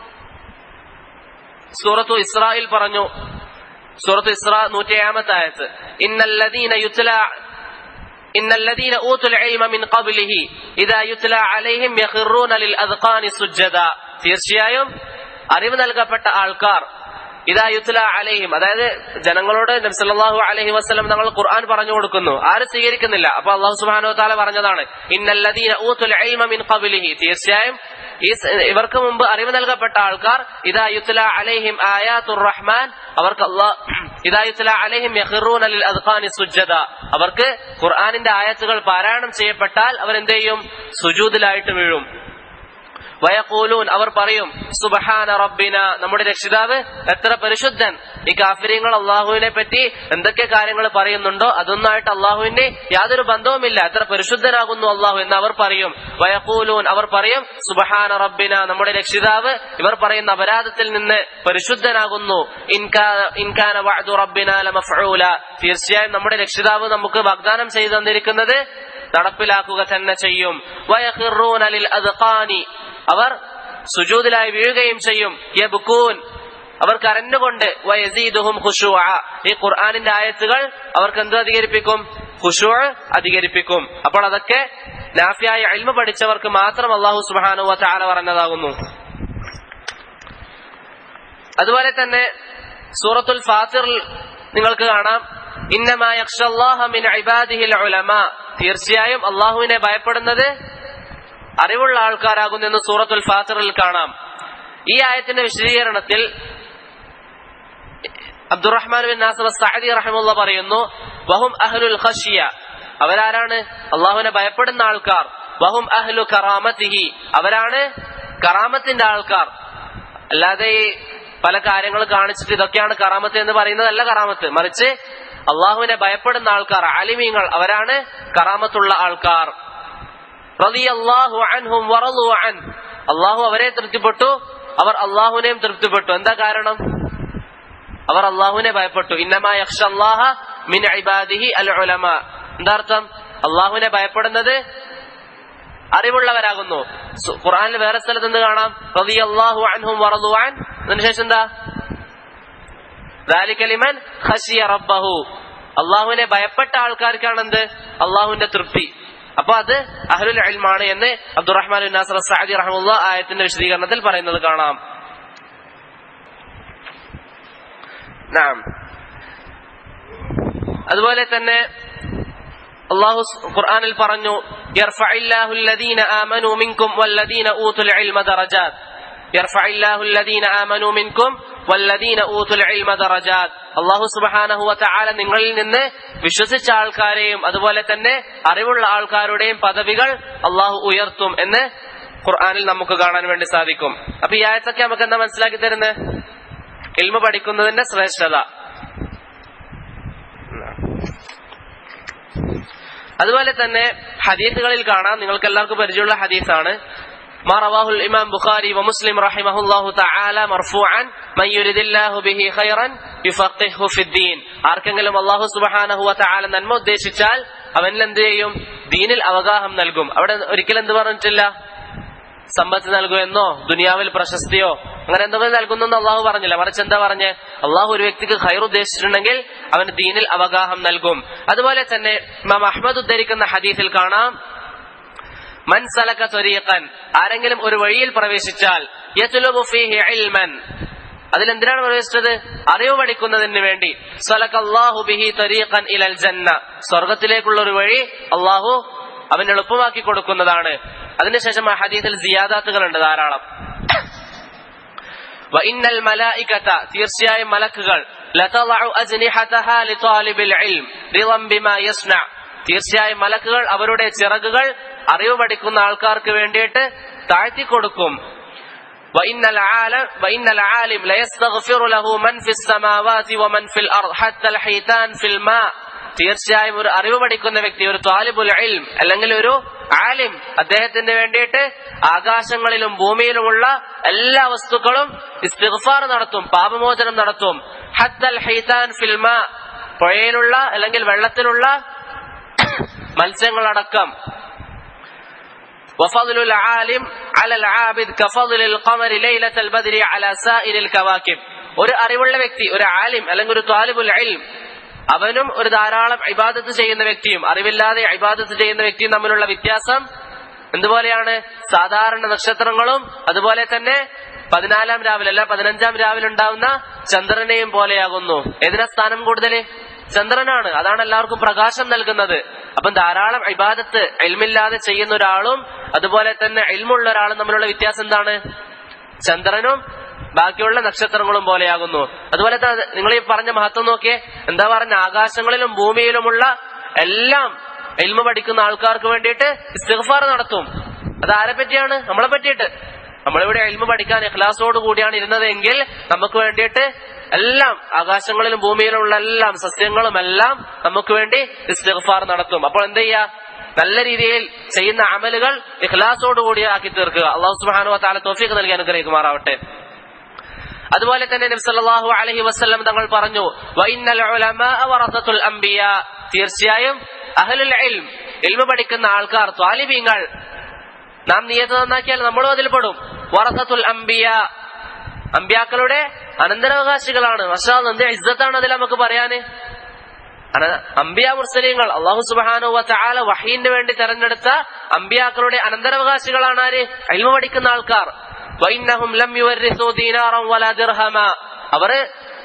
സൂറത്തു ഇസ്രായിൽ പറഞ്ഞു സൂറത്തു ഇസ്ര നൂറ്റിയേഴാമത്തെ ആയത്ത് ഇന്നല്ലദീന യുത്ല إن الذين أوتوا العلم من قبله إذا يتلى عليهم يخرون للأذقان سجدا തീർച്ചയായും അറിവ് നൽകപ്പെട്ട ആൾക്കാർ ഇതാ യുത്ല അലൈഹിം അതായത് ജനങ്ങളോട് നബ്സല്ലാഹു അലൈഹി വസ്ലം തങ്ങൾ ഖുർആൻ പറഞ്ഞു കൊടുക്കുന്നു ആരും സ്വീകരിക്കുന്നില്ല അപ്പൊ അള്ളാഹു സുബാനോ താല പറഞ്ഞതാണ് ഇന്നല്ലദീന ഊത്തുൽ ഇൽമ മിൻ ഖബ്ലിഹി തീർച്ചയായും ഈ ഇവർക്ക് മുമ്പ് അറിവ് നൽകപ്പെട്ട ആൾക്കാർ ഇതാ യുത്ല അലൈഹിം ആയാത്തുർ റഹ്മാൻ അവർക്ക് അള്ളാഹ് ഇതാ യുത്ല അലൈഹിം യഖിറൂന ലിൽ അദ്ഖാനി സുജ്ജദ അവർക്ക് ഖുർആനിന്റെ ആയത്തുകൾ പാരായണം ചെയ്യപ്പെട്ടാൽ അവർ എന്ത് ചെയ്യും സുജൂദിലായിട്ട് വീഴും വയക്കൂലൂൻ അവർ പറയും സുബഹാന റബ്ബിന നമ്മുടെ രക്ഷിതാവ് എത്ര പരിശുദ്ധൻ ഈ കാഫര്യങ്ങൾ അള്ളാഹുവിനെ പറ്റി എന്തൊക്കെ കാര്യങ്ങൾ പറയുന്നുണ്ടോ അതൊന്നായിട്ട് അള്ളാഹുവിന്റെ യാതൊരു ബന്ധവുമില്ല എത്ര പരിശുദ്ധനാകുന്നു അള്ളാഹു എന്ന് അവർ പറയും വയക്കൂലൂൻ അവർ പറയും സുബഹാന റബ്ബിന നമ്മുടെ രക്ഷിതാവ് ഇവർ പറയുന്ന അപരാധത്തിൽ നിന്ന് പരിശുദ്ധനാകുന്നു ഇൻകാന വഅദു റബ്ബിന ലമഫ്ഊല തീർച്ചയായും നമ്മുടെ രക്ഷിതാവ് നമുക്ക് വാഗ്ദാനം ചെയ്തു തന്നിരിക്കുന്നത് നടപ്പിലാക്കുക തന്നെ ചെയ്യും വയഖിറൂന ലിൽ അദ്ഖാനി അവർ സുജൂദിലായി വീഴുകയും ചെയ്യും യബ്കൂൻ അവർ കരഞ്ഞുകൊണ്ട് വയസീദുഹും ഖുശൂഅ ഈ ഖുർആനിന്റെ ആയത്തുകൾ അവർക്ക് എന്ത് അധികരിപ്പിക്കും ഖുശൂ അധികരിപ്പിക്കും അപ്പോൾ അതൊക്കെ നാഫിയായ ഇൽമ പഠിച്ചവർക്ക് മാത്രം അള്ളാഹു സുബ്ഹാനഹു വ തആല പറഞ്ഞതാകുന്നു അതുപോലെ തന്നെ സൂറത്തുൽ ഫാത്തിറിൽ നിങ്ങൾക്ക് കാണാം ഇന്നമാ യഖ്ഷല്ലാഹ മിൻ ഇബാദിഹിൽ ഉലമ തീർച്ചയായും അള്ളാഹുവിനെ ഭയപ്പെടുന്നത് അറിവുള്ള ആൾക്കാരാകുന്നെന്ന് സൂറത്തുൽ ഫാത്തിറിൽ കാണാം ഈ ആയത്തിന്റെ വിശദീകരണത്തിൽ അബ്ദുറഹ്മാൻ ബിൻ നാസർ സഅദി റഹമുള്ള പറയുന്നു വഹും അഹ്ലുൽ ഖഷിയ അവരാരാണ് അള്ളാഹുവിനെ ഭയപ്പെടുന്ന ആൾക്കാർ വഹും അഹ്ലു കറാമത്തിഹി അവരാണ് കറാമത്തിന്റെ ആൾക്കാർ അല്ലാതെ ഈ പല കാര്യങ്ങൾ കാണിച്ചിട്ട് ഇതൊക്കെയാണ് കറാമത്ത് എന്ന് പറയുന്നതല്ല കറാമത്ത് മറിച്ച് അള്ളാഹുവിനെ ഭയപ്പെടുന്ന ആൾക്കാർ ആലിമീങ്ങൾ അവരാണ് കറാമത്തുള്ള ആൾക്കാർ റളിയല്ലാഹു അൻഹും വറളു അൻ അള്ളാഹു അവരെ തൃപ്തിപ്പെട്ടു അവർ അള്ളാഹുവിനെയും തൃപ്തിപ്പെട്ടു എന്താ കാരണം അവർ അള്ളാഹുവിനെ ഭയപ്പെട്ടു ഇന്നമാ യഖ്ഷല്ലാഹ മിൻ ഇബാദിഹി അൽ ഉലമ എന്താ അർത്ഥം അള്ളാഹുവിനെ ഭയപ്പെടുന്നത് അറിവുള്ളവരാകുന്നു സു- ഖുർആനിൽ വേറെ സ്ഥലത്ത് എന്ത് കാണാം റളിയല്ലാഹു അൻഹും വറളു അൻ അതിനുശേഷം എന്താ ذلك لمن خشي ربه അള്ളാഹുവിനെ ഭയപ്പെട്ട ആൾക്കാർക്കാണ് എന്ത് അള്ളാഹുവിന്റെ തൃപ്തി അപ്പൊ അത് അഹ്ലുൽ ഇൽമാണ് എന്ന് അബ്ദുറഹ്മാൻ ബിൻ നാസർ സഅദി റഹ്മുള്ള ആയത്തിന്റെ വിശദീകരണത്തിൽ പറയുന്നത് കാണാം നാം അതുപോലെ തന്നെ അള്ളാഹു ഖുർആനിൽ പറഞ്ഞു യർഫഇല്ലാഹു الذين آمنوا منكم والذين أوتوا العلم درجات يرفع الله الذين آمنوا منكم والذين أوتوا العلم درجات അള്ളാഹു സുബ്ഹാനഹു വതആല നിങ്ങളിൽ നിന്ന് വിശ്വസിച്ച ആൾക്കാരെയും അതുപോലെ തന്നെ അറിവുള്ള ആൾക്കാരുടെയും പദവികൾ അള്ളാഹു ഉയർത്തും എന്ന് ഖുർആനിൽ നമുക്ക് കാണാൻ വേണ്ടി സാധിക്കും അപ്പൊ ഈ ആയത്തൊക്കെ നമുക്ക് എന്താ മനസ്സിലാക്കി തരുന്നത് ഇൽമ പഠിക്കുന്നതിന്റെ ശ്രേഷ്ഠത അതുപോലെ തന്നെ ഹദീസുകളിൽ കാണാം നിങ്ങൾക്ക് എല്ലാവർക്കും പരിചയമുള്ള ഹദീസാണ് ما رواه الإمام بخاري ومسلم رحمه الله تعالى مرفوعا من يريد الله به خيرا يفقهه في الدين ആർക്കെങ്കിലും അള്ളാഹു സുബ്ഹാനഹു വതആല നന്മ ഉദ്ദേശിച്ചാൽ അവനിൽ എന്ത് ചെയ്യും ദീനിൽ അവഗാഹം നൽകും അവിടെ ഒരിക്കലും എന്ത് പറഞ്ഞിട്ടില്ല സമ്പത്ത് നൽകുമെന്നോ ദുനിയാവിൽ പ്രശസ്തിയോ അങ്ങനെ എന്തെങ്കിലും നൽകുന്നെന്ന് അള്ളാഹു പറഞ്ഞില്ല മറിച്ച് എന്താ പറഞ്ഞ് അള്ളാഹു ഒരു വ്യക്തിക്ക് ഖൈർ ഉദ്ദേശിച്ചിട്ടുണ്ടെങ്കിൽ അവന് ദീനിൽ അവഗാഹം നൽകും അതുപോലെ തന്നെ ഇമാം അഹ്മദ് ഉദ്ധരിക്കുന്ന ഹദീസിൽ കാണാം മൻ സലക ത്വരീഖൻ ആരെങ്കിലും ഒരു വഴിയിൽ പ്രവേശിച്ചാൽ യത്ലുബു ഫീഹി ഇൽമൻ അതിലെന്തിനാണ് പ്രവേശിച്ചത് അറിവ് പഠിക്കുന്നതിന് വേണ്ടി സലക്കല്ലാഹു ബിഹി ത്വരീഖൻ ഇലൽ ജന്ന സ്വർഗത്തിലേക്കുള്ള ഒരു വഴി അള്ളാഹു അവൻ എളുപ്പമാക്കി കൊടുക്കുന്നതാണ് അതിനുശേഷം ആ ഹദീസിൽ സിയാദാത്തുകളുണ്ട് ധാരാളം വഇന്നൽ മലായികത തീർച്ചയായും മലക്കുകൾ ലതളഉ അജ്നിഹതഹാ ലിതാലിബിൽ ഇൽം റിളം ബിമാ യസ്ന തീർച്ചയായും മലക്കുകൾ അവരുടെ ചിറകുകൾ അറിവ് പഠിക്കുന്ന ആൾക്കാർക്ക് വേണ്ടിയിട്ട് താഴ്ത്തി കൊടുക്കും وإن العالم وإن العالم ليستغفر له من في السماوات ومن في الأرض حتى الحيتان في الماء തീർച്ചയായും ഒരു അറിവ് പഠിക്കുന്ന വ്യക്തി ഒരു താലിബുൽ ഇൽം അല്ലെങ്കിൽ ഒരു ആലിം അദ്ദേഹത്തിന് വേണ്ടിയിട്ട് ആകാശങ്ങളിലും ഭൂമിയിലുമുള്ള എല്ലാ വസ്തുക്കളും ഇസ്തിഗ്ഫാർ നടത്തും പാപമോചനം നടത്തും ഹത്തൽ ഹൈതാൻ ഫിൽമ പുഴയിലുള്ള അല്ലെങ്കിൽ വെള്ളത്തിലുള്ള മത്സ്യങ്ങളടക്കം وفضل العالم على العابد كفضل القمر ليلة البدر على سائر الكواكب ഒരു അറിവുള്ള വ്യക്തി ഒരു ആലിം അല്ലെങ്കിൽ ഒരു താലിബുൽ ഇൽം അവനും ഒരു ധാരാളം ഇബാദത്ത് ചെയ്യുന്ന വ്യക്തിയും അറിവില്ലാതെ ഇബാദത്ത് ചെയ്യുന്ന വ്യക്തിയും തമ്മിലുള്ള വ്യത്യാസം എന്തുപോലെയാണ് സാധാരണ നക്ഷത്രങ്ങളും അതുപോലെ തന്നെ പതിനാലാം രാവിലെ അല്ല പതിനഞ്ചാം രാവിലെ ഉണ്ടാവുന്ന ചന്ദ്രനെയും പോലെയാകുന്നു ഏതിനാ സ്ഥാനം കൂടുതൽ ചന്ദ്രനാണ് അതാണ് എല്ലാവർക്കും പ്രകാശം നൽകുന്നത് അപ്പം ധാരാളം ഇബാദത്ത് എൽമില്ലാതെ ചെയ്യുന്ന ഒരാളും അതുപോലെ തന്നെ എൽമുള്ള ഒരാളും തമ്മിലുള്ള വ്യത്യാസം എന്താണ് ചന്ദ്രനും ബാക്കിയുള്ള നക്ഷത്രങ്ങളും പോലെയാകുന്നു അതുപോലെ തന്നെ നിങ്ങൾ ഈ പറഞ്ഞ മഹത്വം നോക്കിയേ എന്താ പറഞ്ഞ ആകാശങ്ങളിലും ഭൂമിയിലുമുള്ള എല്ലാം എൽമ പഠിക്കുന്ന ആൾക്കാർക്ക് വേണ്ടിയിട്ട് ഇസ്തിഗ്ഫാർ നടത്തും അത് ആരെ പറ്റിയാണ് നമ്മളെ പറ്റിയിട്ട് നമ്മളിവിടെ എൽമ പഠിക്കാൻ ഇഖ്ലാസോട് കൂടിയാണ് ഇരുന്നതെങ്കിൽ നമുക്ക് വേണ്ടിയിട്ട് എല്ലാം ആകാശങ്ങളിലും ഭൂമിയിലുള്ള എല്ലാം സസ്യങ്ങളും എല്ലാം നമുക്ക് വേണ്ടി ഇസ്തിഗ്ഫാർ നടത്തും അപ്പോൾ എന്ത് ചെയ്യാ നല്ല രീതിയിൽ ചെയ്യുന്ന അമലുകൾ ഇഖ്ലാസോടുകൂടി ആക്കി തീർക്കുക അള്ളാഹു സുബ്ഹാനഹു വതആല തൗഫീഖ് നൽകി അനുഗ്രഹിക്കുമാറാവട്ടെ അതുപോലെ തന്നെ നബി സല്ലല്ലാഹു അലൈഹി വസല്ലം തങ്ങൾ പറഞ്ഞു വഇന്നൽ ഉലമാ വറസത്തുൽ അംബിയ തീർച്ചയായും അഹ്ലുൽ ഇൽം ഇൽമ പഠിക്കുന്ന ആൾക്കാർ ത്വാലിബീങ്ങൾ നാം നിയത്ത് നന്നാക്കിയാൽ നമ്മളും അതിൽ പെടും വറസത്തുൽ അംബിയ അമ്പ്യാക്കളുടെ അനന്തരാവകാശികളാണ് പക്ഷേ എന്ത് ഇജ്ജത്താണ് അതിൽ നമുക്ക് പറയാന് അന- അമ്പിയ മുർസലീങ്ങൾ അള്ളാഹു സുബാനു വല വഹീന് വേണ്ടി തെരഞ്ഞെടുത്ത അമ്പിയാക്കളുടെ അനന്തരാവകാശികളാണ് ആര് അൽമ പഠിക്കുന്ന ആൾക്കാർ വൈന്നഹും ലം യുവരിസു ദീനാറം വലാ ദിർഹമ അവര്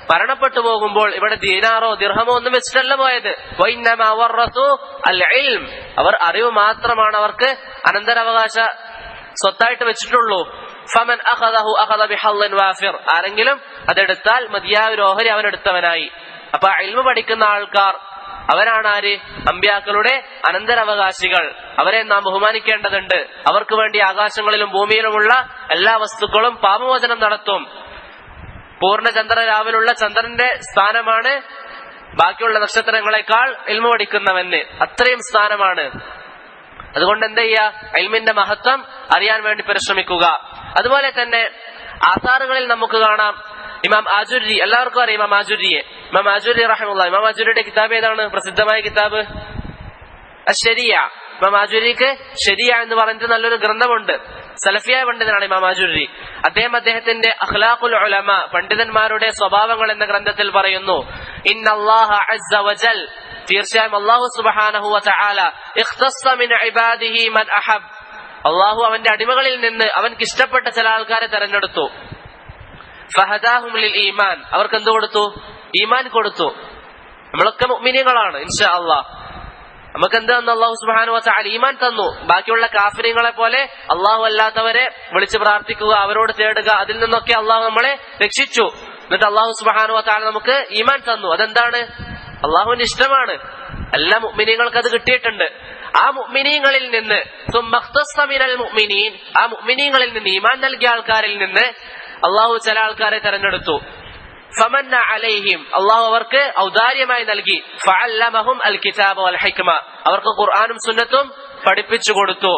മരണപ്പെട്ടു പോകുമ്പോൾ ഇവിടെ ദീനാറോ ദിർഹമോ ഒന്നും വെച്ചിട്ടല്ല പോയത് വൈന്നമാ വറസു അൽ ഇൽം. അവർ അറിവ് മാത്രമാണ് അവർക്ക് അനന്തരാവകാശ സ്വത്തായിട്ട് വെച്ചിട്ടുള്ളൂ ഫമൻ അഖദഹു അഖദ ബിഹല്ലൻ വാഫിർ ആരെങ്കിലും അതെടുത്താൽ മതിയായ ഒരു ഓഹരി അവൻ എടുത്തവനായി അപ്പൊ ഇൽമ പഠിക്കുന്ന ആൾക്കാർ അവരാണ് ആര് അമ്പ്യാക്കളുടെ അനന്തരാവകാശികൾ അവരെ നാം ബഹുമാനിക്കേണ്ടതുണ്ട് അവർക്ക് വേണ്ടി ആകാശങ്ങളിലും ഭൂമിയിലുമുള്ള എല്ലാ വസ്തുക്കളും പാപമോചനം നടത്തും പൂർണ്ണചന്ദ്ര രാവിലുള്ള ചന്ദ്രന്റെ സ്ഥാനമാണ് ബാക്കിയുള്ള നക്ഷത്രങ്ങളെക്കാൾ ഇൽമ പഠിക്കുന്നവന് അത്രയും സ്ഥാനമാണ് അതുകൊണ്ട് എന്ത് ചെയ്യുക ഇൽമിന്റെ മഹത്വം അറിയാൻ വേണ്ടി പരിശ്രമിക്കുക അതുപോലെ തന്നെ ആധാറുകളിൽ നമുക്ക് കാണാം ഇമാം ആജുരി എല്ലാവർക്കും അറിയാം ഇമാം ആജുരിയെ ഇമാം ആജുരി റഹമുല്ല ഇമാം ആജുരിയുടെ കിതാബ് ഏതാണ് പ്രസിദ്ധമായ കിതാബ് ശരിയ ഇമാം ആജുരിക്ക് ശരിയ എന്ന് പറഞ്ഞിട്ട് നല്ലൊരു ഗ്രന്ഥമുണ്ട് സലഫിയായ പണ്ഡിതനാണ് ഇമാം ആജുരി അദ്ദേഹം അദ്ദേഹത്തിന്റെ അഖ്ലാഖുൽ ഉലമ പണ്ഡിതന്മാരുടെ സ്വഭാവങ്ങൾ എന്ന ഗ്രന്ഥത്തിൽ പറയുന്നു ഇന്നല്ലാഹ അസ്സ വജൽ തീർച്ചയായും അള്ളാഹു സുബ്ഹാനഹു വതആല ഇഖ്തസ്സ മിൻ ഇബാദിഹി മൻ അഹബ് അള്ളാഹു അവന്റെ അടിമകളിൽ നിന്ന് അവൻക്ക് ഇഷ്ടപ്പെട്ട ചില ആൾക്കാരെ തെരഞ്ഞെടുത്തു ഫഹദാഹും ലിൽ ഈമാൻ അവർക്ക് എന്ത് കൊടുത്തു ഈമാൻ കൊടുത്തു നമ്മളൊക്കെ മുഅ്മിനീങ്ങളാണ് ഇൻഷാ അള്ളാഹ് നമുക്ക് എന്ത് തന്നു അള്ളാഹു സുബാനു വച്ചാൽ ഈമാൻ തന്നു ബാക്കിയുള്ള കാഫിര്യങ്ങളെ പോലെ അള്ളാഹു അല്ലാത്തവരെ വിളിച്ച് പ്രാർത്ഥിക്കുക അവരോട് തേടുക അതിൽ നിന്നൊക്കെ അള്ളാഹു നമ്മളെ രക്ഷിച്ചു എന്നിട്ട് അള്ളാഹു സുബാനു വച്ചാൽ നമുക്ക് ഈമാൻ തന്നു അതെന്താണ് അള്ളാഹുവിന്റെ ഇഷ്ടമാണ് എല്ലാ മുഅ്മിനീങ്ങൾക്ക് അത് കിട്ടിയിട്ടുണ്ട് ആ മുഅ്മിനീങ്ങളിൽ നിന്ന് സുമ്മഖ്തസ്സ മിനൽ മുഅ്മിനീൻ ആ മുഅ്മിനീങ്ങളിൽ നിന്ന് ഈമാൻ നൽകിയ ആൾക്കാരിൽ നിന്ന് അള്ളാഹു ചില ആൾക്കാരെ തെരഞ്ഞെടുത്തു ഫമന്ന അലൈഹിം അള്ളാഹു അവർക്ക് ഔദാര്യമായി നൽകി ഫഅല്ലമഹും അൽ കിതാബ് വൽ ഹിക്മ അവർക്ക് ഖുർആനും സുന്നത്തും പഠിപ്പിച്ചു കൊടുത്തു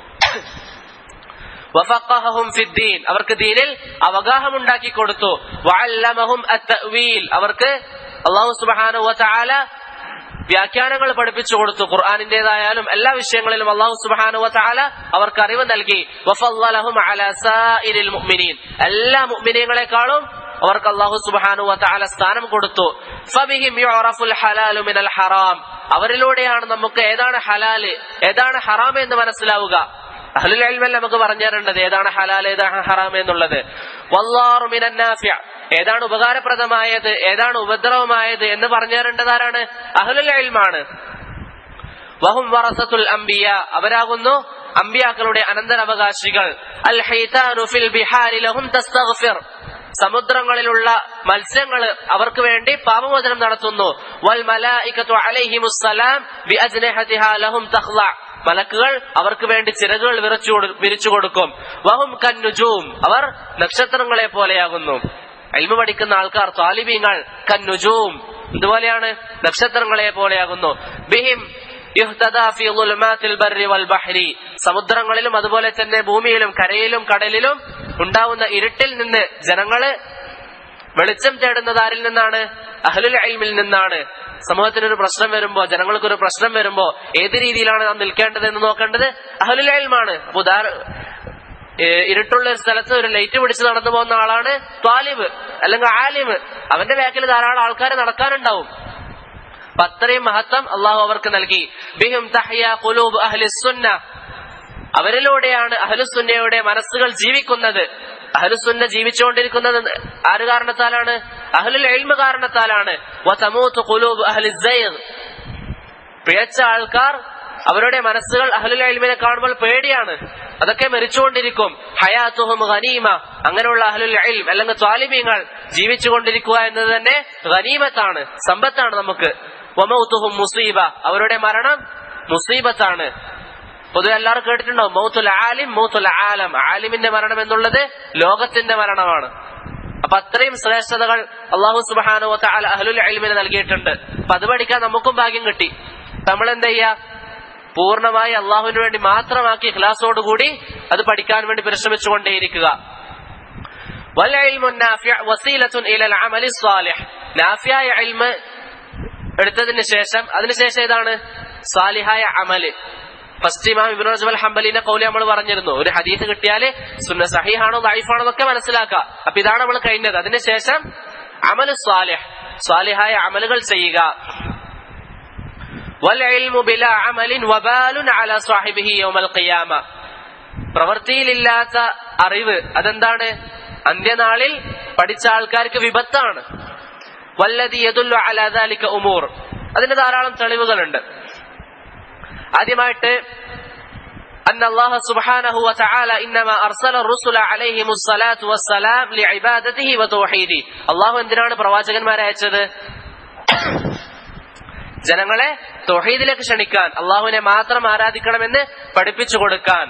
വഫഖഹും ഫിദ്ദീൻ അവർക്ക് ദീനിൽ അവഗാഹം ഉണ്ടാക്കി കൊടുത്തു വഅല്ലമഹും അത്തഅ്വീൽ അവർക്ക് അള്ളാഹു സുബ്ഹാനഹു വതആല വ്യാഖ്യാനങ്ങൾ പഠിപ്പിച്ചു കൊടുത്തു ഖുർആാനിന്റേതായാലും എല്ലാ വിഷയങ്ങളിലും അള്ളാഹു സുബ്ഹാനഹു വതആല അവർക്ക് അറിവ് നൽകി വഫല്ലലഹും അലാ സാഇരിൽ മുഅ്മിനീൻ എല്ലാ മുഅ്മിനീങ്ങളെക്കാളും അവർക്ക് അള്ളാഹു സുബ്ഹാനഹു വതആല സ്ഥാനം കൊടുത്തു ഫബിഹിം യുറഫുൽ ഹലാലു മിനൽ ഹറാം അവരിലൂടെയാണ് നമുക്ക് ഏതാണ് ഹലാല് ഏതാണ് ഹറാം എന്ന് മനസ്സിലാവുക അഹ്ലുൽ ഇൽമല്ല നമുക്ക് പറഞ്ഞു തരേണ്ടത് ഏതാണ് ഹലാൽ ഏതാണ് ഹറാം എന്നുള്ളത് വല്ലാറു മിനൻ നാഫിഅ ഏതാണ് ഉപകാരപ്രദമായത് ഏതാണ് ഉപദ്രവമായത് എന്ന് പറഞ്ഞു തരേണ്ടത് ആരാണ് അഹ്ലുൽ ഇൽമാണ് വഹും വറസത്തുൽ അംബിയ അവരാകുന്നു അമ്പിയാക്കളുടെ അനന്തരാവകാശികൾ അൽ ഹൈതാനു ഫിൽ ബിഹാരി ലഹും തസ്തഗ്ഫിർ സമുദ്രങ്ങളിലുള്ള മത്സ്യങ്ങൾ അവർക്ക് വേണ്ടി പാപമോചനം നടത്തുന്നു വൽ മലായികത്തു അലൈഹിമുസ്സലാം ബി അജ്നഹതിഹാ ലഹും തഖ്ല മലക്കുകൾ അവർക്ക് വേണ്ടി ചിറകുകൾ വിറച്ചു കൊടു- വിരിച്ചു കൊടുക്കും വഹും കന്നുജൂം അവർ നക്ഷത്രങ്ങളെ പോലെയാകുന്നു അൽമ പഠിക്കുന്ന ആൾക്കാർ താലിബീങ്ങൾ കന്നുജൂം ഇതുപോലെയാണ് നക്ഷത്രങ്ങളെ പോലെയാകുന്നു ബിഹിം യുഹ്തദാ ഫീ ളുൽമാത്തിൽ ബർരി വൽ ബഹ്രി സമുദ്രങ്ങളിലും അതുപോലെ തന്നെ ഭൂമിയിലും കരയിലും കടലിലും ഉണ്ടാവുന്ന ഇരുട്ടിൽ നിന്ന് ജനങ്ങള് വെളിച്ചം തേടുന്നത് ആരിൽ നിന്നാണ് അഹ്ലുൽ ഇൽമിൽ നിന്നാണ് സമൂഹത്തിന് ഒരു പ്രശ്നം വരുമ്പോ ജനങ്ങൾക്ക് ഒരു പ്രശ്നം വരുമ്പോ ഏത് രീതിയിലാണ് നാം നിൽക്കേണ്ടത് എന്ന് നോക്കേണ്ടത് അഹ്ലുൽ ഇൽമാണ് അപ്പൊ ഉദാഹര ഏഹ് ഇരുട്ടുള്ള ഒരു സ്ഥലത്ത് ഒരു ലൈറ്റ് പിടിച്ച് നടന്നു പോകുന്ന ആളാണ് ത്വാലിബ് അല്ലെങ്കിൽ ആലിബ് അവന്റെ ബാക്കിൽ ധാരാളം ആൾക്കാർ നടക്കാനുണ്ടാവും അപ്പൊ അത്രയും മഹത്വം അള്ളാഹു അവർക്ക് നൽകി ബിഹിം തഹ്യ ഖുലൂബ് അഹ്ലിസ് സുന്ന അവരിലൂടെയാണ് അഹ്ലുസുന്നയുടെ മനസ്സുകൾ ജീവിക്കുന്നത് അഹ്ലുസുന്ന ജീവിച്ചുകൊണ്ടിരിക്കുന്നത് ആര് കാരണത്താലാണ് അഹ്ലുൽ എൽമ കാരണത്താലാണ് വതമൂത്ത് ഖുലൂബ് അഹ്ലിസ് സൈഗ് പിഴച്ച ആൾക്കാർ അവരുടെ മനസ്സുകൾ അഹ്ലുൽ എൽമിനെ കാണുമ്പോൾ പേടിയാണ് അതൊക്കെ മരിച്ചുകൊണ്ടിരിക്കും ഹയാത്തുഹും ഖനീമ അങ്ങനെയുള്ള അഹ്ലുൽ ഇൽം അല്ലെങ്കിൽ ത്വാലിബീങ്ങൾ ജീവിച്ചുകൊണ്ടിരിക്കുക എന്നത് തന്നെ ഖനീമത്താണ് സമ്പത്താണ് നമുക്ക് വമൗത്തുഹും മുസീബ അവരുടെ മരണം മുസീബത്താണ് പൊതുവെ എല്ലാവരും കേട്ടിട്ടുണ്ടാവും മൗത്തുൽ ആലിം മൗത്തുൽ ആലം ആലിമിന്റെ മരണം എന്നുള്ളത് ലോകത്തിന്റെ മരണമാണ് അപ്പൊ അത്രയും ശ്രേഷ്ഠതകൾ അള്ളാഹു സുബാനു അല അഹ്ലുൽ അൽമിന് നൽകിയിട്ടുണ്ട് അപ്പൊ അത് പഠിക്കാൻ നമുക്കും ഭാഗ്യം കിട്ടി നമ്മൾ എന്താ ചെയ്യാ പൂർണ്ണമായി അള്ളാഹുവിന് വേണ്ടി മാത്രമാക്കി ക്ലാസ്സോടുകൂടി അത് പഠിക്കാൻ വേണ്ടി പരിശ്രമിച്ചുകൊണ്ടേയിരിക്കുക والعلم النافع وسيلة إلى العمل الصالح നാഫിയായ ഇൽമ എടുത്തതിന് ശേഷം അതിനുശേഷം ഏതാണ് സാലിഹായ അമല് ഫസ്റ്റ് ഇമാം ഇബ്നു റജബ് അൽ ഹംബലിന്റെ കൗലി നമ്മൾ പറഞ്ഞിരുന്നു ഒരു ഹദീസ് കിട്ടിയാല് സുന്ന സഹിഹാണോ ദൈഫാണോ എന്നൊക്കെ മനസ്സിലാക്കുക അപ്പൊ ഇതാണ് നമ്മൾ കഴിഞ്ഞത് അതിനുശേഷം അമല് സ്വാലിഹ് സ്വാലിഹായ അമലുകൾ ചെയ്യുക والعلم بلا عمل وبال على صاحبه يوم القيامة പ്രവൃത്തിയിലില്ലാത്ത അറിവ് അതെന്താണ് അന്ത്യനാളിൽ പഠിച്ച ആൾക്കാർക്ക് വിപത്താണ് വല്ലതി യദുല്ലു അലാ ദാലിക ഉമൂർ അതിന് ധാരാളം തെളിവുകളുണ്ട് ആദ്യമായിട്ട് أن الله سبحانه وتعالى إنما أرسل الرسل عليهم الصلاة والسلام لعبادته وتوحيده الله എന്തിനാണ് പ്രവാചകന്മാരെ അയച്ചത് ജനങ്ങളെ തൊഹീദിലേക്ക് ക്ഷണിക്കാൻ അള്ളാഹുവിനെ മാത്രം ആരാധിക്കണമെന്ന് പഠിപ്പിച്ചു കൊടുക്കാൻ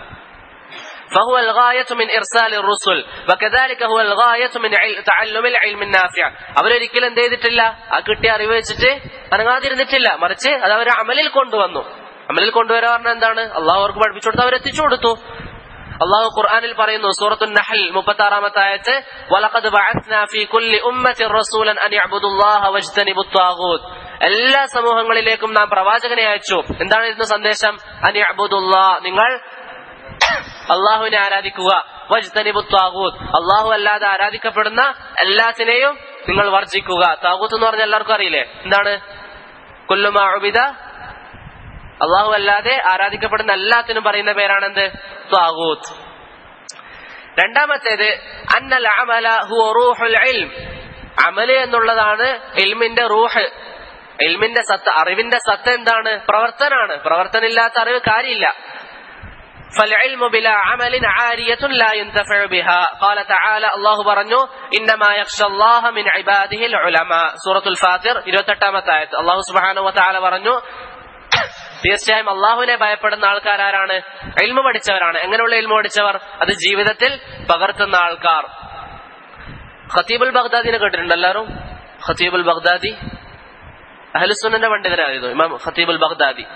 فهو الغاية من إرسال الرسل وكذلك هو الغاية من عل- تعلم العلم النافع അവരൊരിക്കലും എന്ത് ചെയ്തിട്ടില്ല ആ കിട്ടിയ അറിവ് വെച്ചിട്ട് അനങ്ങാതിരുന്നിട്ടില്ല മറിച്ച് അത് അവർ അമലിൽ കൊണ്ടുവന്നു അമലിൽ കൊണ്ടുവരാൻ പറഞ്ഞാൽ എന്താണ് അള്ളാഹു അവർക്ക് പഠിപ്പിച്ചു കൊടുത്ത് അവരെത്തിച്ചു കൊടുത്തു അള്ളാഹു ഖുർആനിൽ പറയുന്നു സൂറത്തു നഹൽ മുപ്പത്തി ആറാമത്തെ ആയത്ത് വലഖദ് ബഅത്നാ ഫീ കുല്ലി ഉമ്മത്തിൻ റസൂലൻ അൻ യഅ്ബുദുല്ലാഹ വജ്തനിബു ത്വാഗൂത്ത് എല്ലാ സമൂഹങ്ങളിലേക്കും നാം പ്രവാചകനെ അയച്ചു എന്താണ് ഇതിന്റെ സന്ദേശം അൻ യഅ്ബുദുല്ലാ നിങ്ങൾ അള്ളാഹുവിനെ ആരാധിക്കുക വജ്തനിബു ത്വാഗൂത്ത് അള്ളാഹു അല്ലാതെ ആരാധിക്കപ്പെടുന്ന എല്ലാത്തിനെയും നിങ്ങൾ വർജിക്കുക താഗൂത്ത് എന്ന് പറഞ്ഞാൽ എല്ലാവർക്കും അറിയില്ലേ എന്താണ് കുല്ലുമാ ഉബിദ അള്ളാഹു അല്ലാതെ ആരാധിക്കപ്പെടുന്ന എല്ലാത്തിനും പറയുന്ന പേരാണെന്ത് ത്വാഗൂത്ത് രണ്ടാമത്തേത് അന്നൽ അമല ഹുവ റൂഹുൽ ഇൽം അമല് എന്നുള്ളതാണ് ഇൽമിന്റെ റൂഹ് ഇൽമിന്റെ സത്ത അറിവിന്റെ സത്ത എന്താണ് പ്രവർത്തനാണ് പ്രവർത്തനമില്ലാത്ത അറിവ് കാര്യമില്ല فالعلم بلا عمل عارية لا ينتفع بها قال تعالى الله പറഞ്ഞു إنما يخشى الله من عباده العلماء سورة الفاطر 28 ആയത്ത് അള്ളാഹു സുബ്ഹാനഹു വതആല പറഞ്ഞു തീർച്ചയായും അള്ളാഹുവിനെ ഭയപ്പെടുന്ന ആൾക്കാർ ആരാണ് എൽമ പഠിച്ചവരാണ് എങ്ങനെയുള്ള എൽമ പഠിച്ചവർ അത് ജീവിതത്തിൽ പകർത്തുന്ന ആൾക്കാർ ഖത്തീബുൽ ബഗ്ദാദിനെ കേട്ടിട്ടുണ്ട് എല്ലാവരും ഖത്തീബുൽ ബഗ്ദാദി അഹലുസുന്നന്റെ പണ്ഡിതരായിരുന്നു ഇമാം ഖത്തീബുൽ ബഗ്ദാദി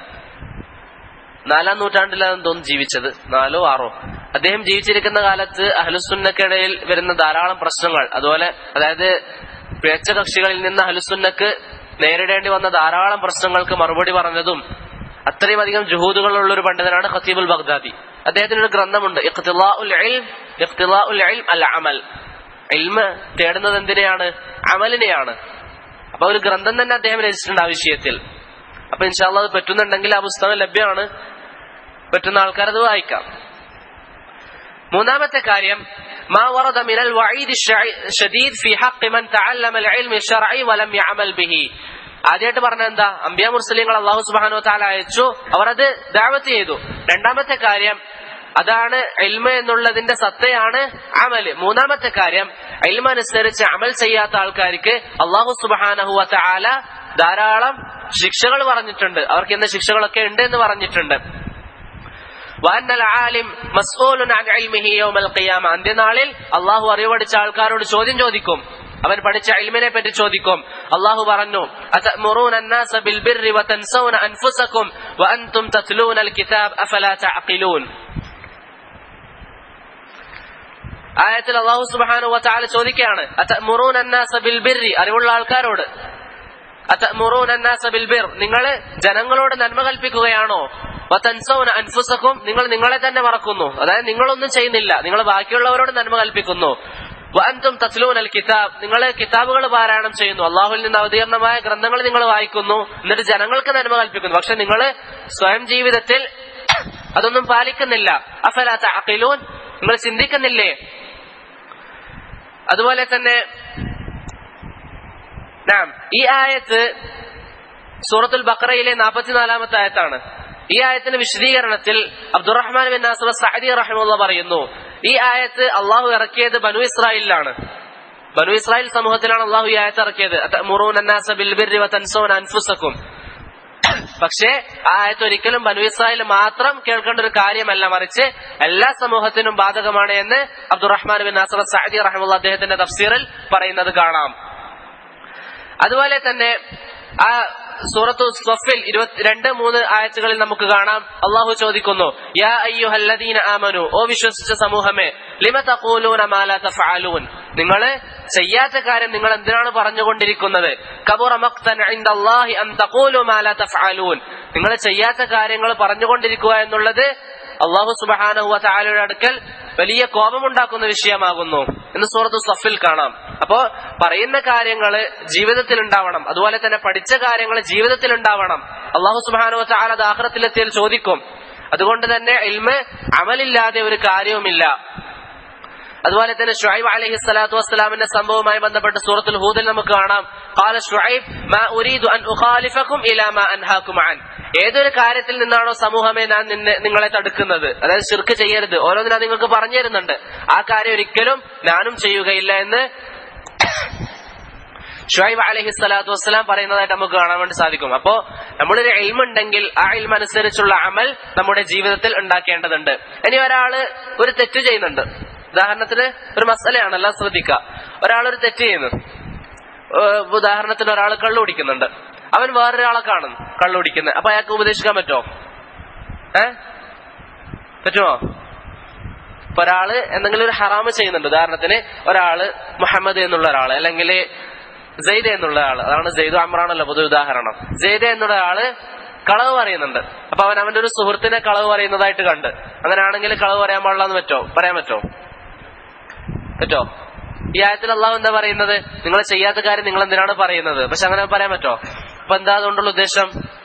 നാലാം നൂറ്റാണ്ടിലാണ് തോന്നുന്നു ജീവിച്ചത് നാലോ ആറോ അദ്ദേഹം ജീവിച്ചിരിക്കുന്ന കാലത്ത് അഹലുസുന്നക്കിടയിൽ വരുന്ന ധാരാളം പ്രശ്നങ്ങൾ അതുപോലെ അതായത് പിഴച്ച കക്ഷികളിൽ നിന്ന് അഹലുസുന്നക്ക് നേരിടേണ്ടി വന്ന ധാരാളം പ്രശ്നങ്ങൾക്ക് മറുപടി പറഞ്ഞതും അത്രയും അധികം ജുഹൂദുകളുള്ള ഒരു പണ്ഡിതനാണ് ഖത്തീബുൽ ബഗ്ദാദി അദ്ദേഹത്തിന് ഒരു ഗ്രന്ഥമുണ്ട് ഇഖ്തിലാഉൽ ഇൽം ഇഖ്തിലാഉൽ ഇൽം അൽ അമൽ ഇൽമ തേടുന്നത് എന്തിനെയാണ് അമലിനെയാണ് അപ്പൊ ഒരു ഗ്രന്ഥം തന്നെ അദ്ദേഹം രചിച്ചിട്ടുണ്ട് ആ വിഷയത്തിൽ അപ്പൊ ഇൻഷാല്ല അത് പറ്റുന്നുണ്ടെങ്കിൽ ആ പുസ്തകം ലഭ്യമാണ് പറ്റുന്ന ആൾക്കാരത് വായിക്കാം മൂന്നാമത്തെ കാര്യം ما ورد من الوعيد الشديد في حق من تعلم العلم الشرعي ولم يعمل به ആദ്യമായിട്ട് പറഞ്ഞ എന്താ അംബിയ മുസ്ലിങ്ങൾ അള്ളാഹു സുബാനു താല അയച്ചു അവർ അത് ദാവത്ത് ചെയ്തു രണ്ടാമത്തെ കാര്യം അതാണ് എൽമ എന്നുള്ളതിന്റെ സത്തയാണ് അമല് മൂന്നാമത്തെ കാര്യം എൽമ അനുസരിച്ച് അമൽ ചെയ്യാത്ത ആൾക്കാർക്ക് അള്ളാഹു സുബാനഹു താല ധാരാളം ശിക്ഷകൾ പറഞ്ഞിട്ടുണ്ട് അവർക്ക് ഇന്ന ശിക്ഷകളൊക്കെ ഉണ്ട് എന്ന് പറഞ്ഞിട്ടുണ്ട് അന്ത്യനാളിൽ അള്ളാഹു അറിവടിച്ച ആൾക്കാരോട് ചോദ്യം ചോദിക്കും അവൻ പഠിച്ച ഇൽമിനെ പറ്റി ചോദിക്കും അള്ളാഹു പറഞ്ഞു أتأمرون الناس بالبر وتنسون أنفسكم وأنتم تتلون الكتاب أفلا تعقلون ആയത്തിൽ അള്ളാഹു സുബാനു വച്ചാല് ചോദിക്കുകയാണ് അത്തമുറൂൻ അന്നാസ ബിൽ ബിർരി അറിവുള്ള ആൾക്കാരോട് അത്തമുറൂൻ അന്നാസ ബിൽ ബിർ നിങ്ങൾ ജനങ്ങളോട് നന്മ കൽപ്പിക്കുകയാണോ വതൻസൗന അൻഫുസക്കും നിങ്ങൾ നിങ്ങളെ തന്നെ മറക്കുന്നു അതായത് നിങ്ങളൊന്നും ചെയ്യുന്നില്ല നിങ്ങൾ ബാക്കിയുള്ളവരോട് നന്മ കൽപ്പിക്കുന്നു വഅൻതും തസ്ലൂൻ അൽ കിതാബ് നിങ്ങൾ കിതാബുകൾ പാരായണം ചെയ്യുന്നു അള്ളാഹുവിൽ നിന്ന് അവതീർണമായ ഗ്രന്ഥങ്ങൾ നിങ്ങൾ വായിക്കുന്നു എന്നിട്ട് ജനങ്ങൾക്ക് നന്മ കൽപ്പിക്കുന്നു പക്ഷെ നിങ്ങൾ സ്വയം ജീവിതത്തിൽ അതൊന്നും പാലിക്കുന്നില്ല അഫലാത്ത അഖിലൂൻ നിങ്ങൾ ചിന്തിക്കുന്നില്ലേ അതുപോലെ തന്നെ ഈ ആയത്ത് സൂറത്തുൽ ബക്രയിലെ നാൽപ്പത്തിനാലാമത്തെ ആയത്താണ് ഈ ആയത്തിന്റെ വിശദീകരണത്തിൽ അബ്ദുറഹ്മാൻ ബിൻ നാസർ സഅദി റഹിമുള്ള പറയുന്നു ഈ ആയത്ത് അള്ളാഹു ഇറക്കിയത് ബനു ഇസ്രായേലിലാണ് ബനു ഇസ്രായേൽ സമൂഹത്തിലാണ് അള്ളാഹു ഈ ആയത്ത് ഇറക്കിയത് അൻഫുസക്കും പക്ഷേ ആ ആയത്ത് ഒരിക്കലും ബനു ഇസ്രായേൽ മാത്രം കേൾക്കേണ്ട ഒരു കാര്യമല്ല മറിച്ച് എല്ലാ സമൂഹത്തിനും ബാധകമാണ് എന്ന് അബ്ദുറഹ്മാൻ ബിൻ നാസർ സഅദി റഹിമുള്ള അദ്ദേഹത്തിന്റെ തഫ്സീറിൽ പറയുന്നത് കാണാം അതുപോലെ തന്നെ ആ സൂറത്തു സ്വഫിൽ ഇരുപത്തിരണ്ട് മൂന്ന് ആയത്തുകളിൽ നമുക്ക് കാണാം അള്ളാഹു ചോദിക്കുന്നു യാ അയ്യുഹല്ലദീന ആമനു ഓ വിശ്വസിച്ച സമൂഹമേ ലിമ തഖൂലൂന മാ ലാ തഫഅലൂൻ നിങ്ങൾ ചെയ്യാത്ത കാര്യം നിങ്ങൾ എന്തിനാണ് പറഞ്ഞുകൊണ്ടിരിക്കുന്നത് കബുറ മഖ്തൻ ഇൻദല്ലാഹി അൻ തഖൂലു മാ ലാ തഫഅലൂൻ നിങ്ങൾ ചെയ്യാത്ത കാര്യങ്ങൾ പറഞ്ഞുകൊണ്ടിരിക്കുക എന്നുള്ളത് അള്ളാഹു സുബഹാനഹുവ താലയുടെ അടുക്കൽ വലിയ കോപമുണ്ടാക്കുന്ന വിഷയമാകുന്നു എന്ന് സൂറത്ത് സഫിൽ കാണാം അപ്പോ പറയുന്ന കാര്യങ്ങൾ ജീവിതത്തിൽ ഉണ്ടാവണം അതുപോലെ തന്നെ പഠിച്ച കാര്യങ്ങൾ ജീവിതത്തിൽ ഉണ്ടാവണം അള്ളാഹു സുബാനുവ താല ദാഹ്റത്തിലെത്തിയാൽ ചോദിക്കും അതുകൊണ്ട് തന്നെ ഇൽമ അമലില്ലാതെ ഒരു കാര്യവുമില്ല അതുപോലെ തന്നെ ഷുഐബ് അലൈഹി സ്വലാത്തു വസ്സലാമിന്റെ സംഭവവുമായി ബന്ധപ്പെട്ട് സൂറത്തുൽ ഹൂദിൽ നമുക്ക് കാണാം قال شعيب ما أريد أن أخالفكم إلى ما أنهاكم عنه ഏതൊരു കാര്യത്തിൽ നിന്നാണോ സമൂഹമേ ഞാൻ നിന്നെ നിങ്ങളെ തടുക്കുന്നത് അതായത് ശിർക്ക് ചെയ്യരുത് ഓരോന്നിനാ നിങ്ങൾക്ക് പറഞ്ഞു തരുന്നുണ്ട് ആ കാര്യം ഒരിക്കലും ഞാനും ചെയ്യുകയില്ല എന്ന് ഷുഹൈബ് അലഹി സ്വലാത്തു വസ്സലാം പറയുന്നതായിട്ട് നമുക്ക് കാണാൻ വേണ്ടി സാധിക്കും അപ്പോ നമ്മളൊരു എൽമുണ്ടെങ്കിൽ ആ എൽമ അനുസരിച്ചുള്ള അമൽ നമ്മുടെ ജീവിതത്തിൽ ഉണ്ടാക്കേണ്ടതുണ്ട് ഇനി ഒരാള് ഒരു തെറ്റ് ചെയ്യുന്നുണ്ട് ഉദാഹരണത്തിന് ഒരു മസലയാണ് എല്ലാം ശ്രദ്ധിക്കുക ഒരാൾ ഒരു തെറ്റ് ചെയ്യുന്നു ഏഹ് ഉദാഹരണത്തിന് ഒരാൾ കള്ളു കുടിക്കുന്നുണ്ട് അവൻ വേറൊരാളെ കാണുന്നു കള്ളു കുടിക്കുന്നത് അപ്പൊ അയാൾക്ക് ഉപദേശിക്കാൻ പറ്റുമോ ഏ പറ്റുമോ ഇപ്പൊ ഒരാള് എന്തെങ്കിലും ഒരു ഹറാമ് ചെയ്യുന്നുണ്ട് ഉദാഹരണത്തിന് ഒരാള് മുഹമ്മദ് എന്നുള്ള ഒരാള് അല്ലെങ്കിൽ സെയ്ദ് എന്നുള്ള ആള് അതാണ് സെയ്ദ് അമ്രാണല്ലോ പൊതു ഉദാഹരണം സെയ്ദ് എന്നുള്ള ആള് കളവ് പറയുന്നുണ്ട് അപ്പൊ അവൻ അവന്റെ ഒരു സുഹൃത്തിനെ കളവ് പറയുന്നതായിട്ട് കണ്ട് അങ്ങനെയാണെങ്കിൽ കളവ് പറയാൻ പാടില്ലെന്ന് പറ്റോ പറയാൻ പറ്റോ പറ്റോ ഈ ആയത്തിൽ അള്ളാഹു എന്താ പറയുന്നത് നിങ്ങൾ ചെയ്യാത്ത കാര്യം നിങ്ങൾ എന്തിനാണ് പറയുന്നത് പക്ഷെ അങ്ങനെ പറയാൻ പറ്റോ അപ്പൊ എന്താ അതുകൊണ്ടുള്ള ഉദ്ദേശം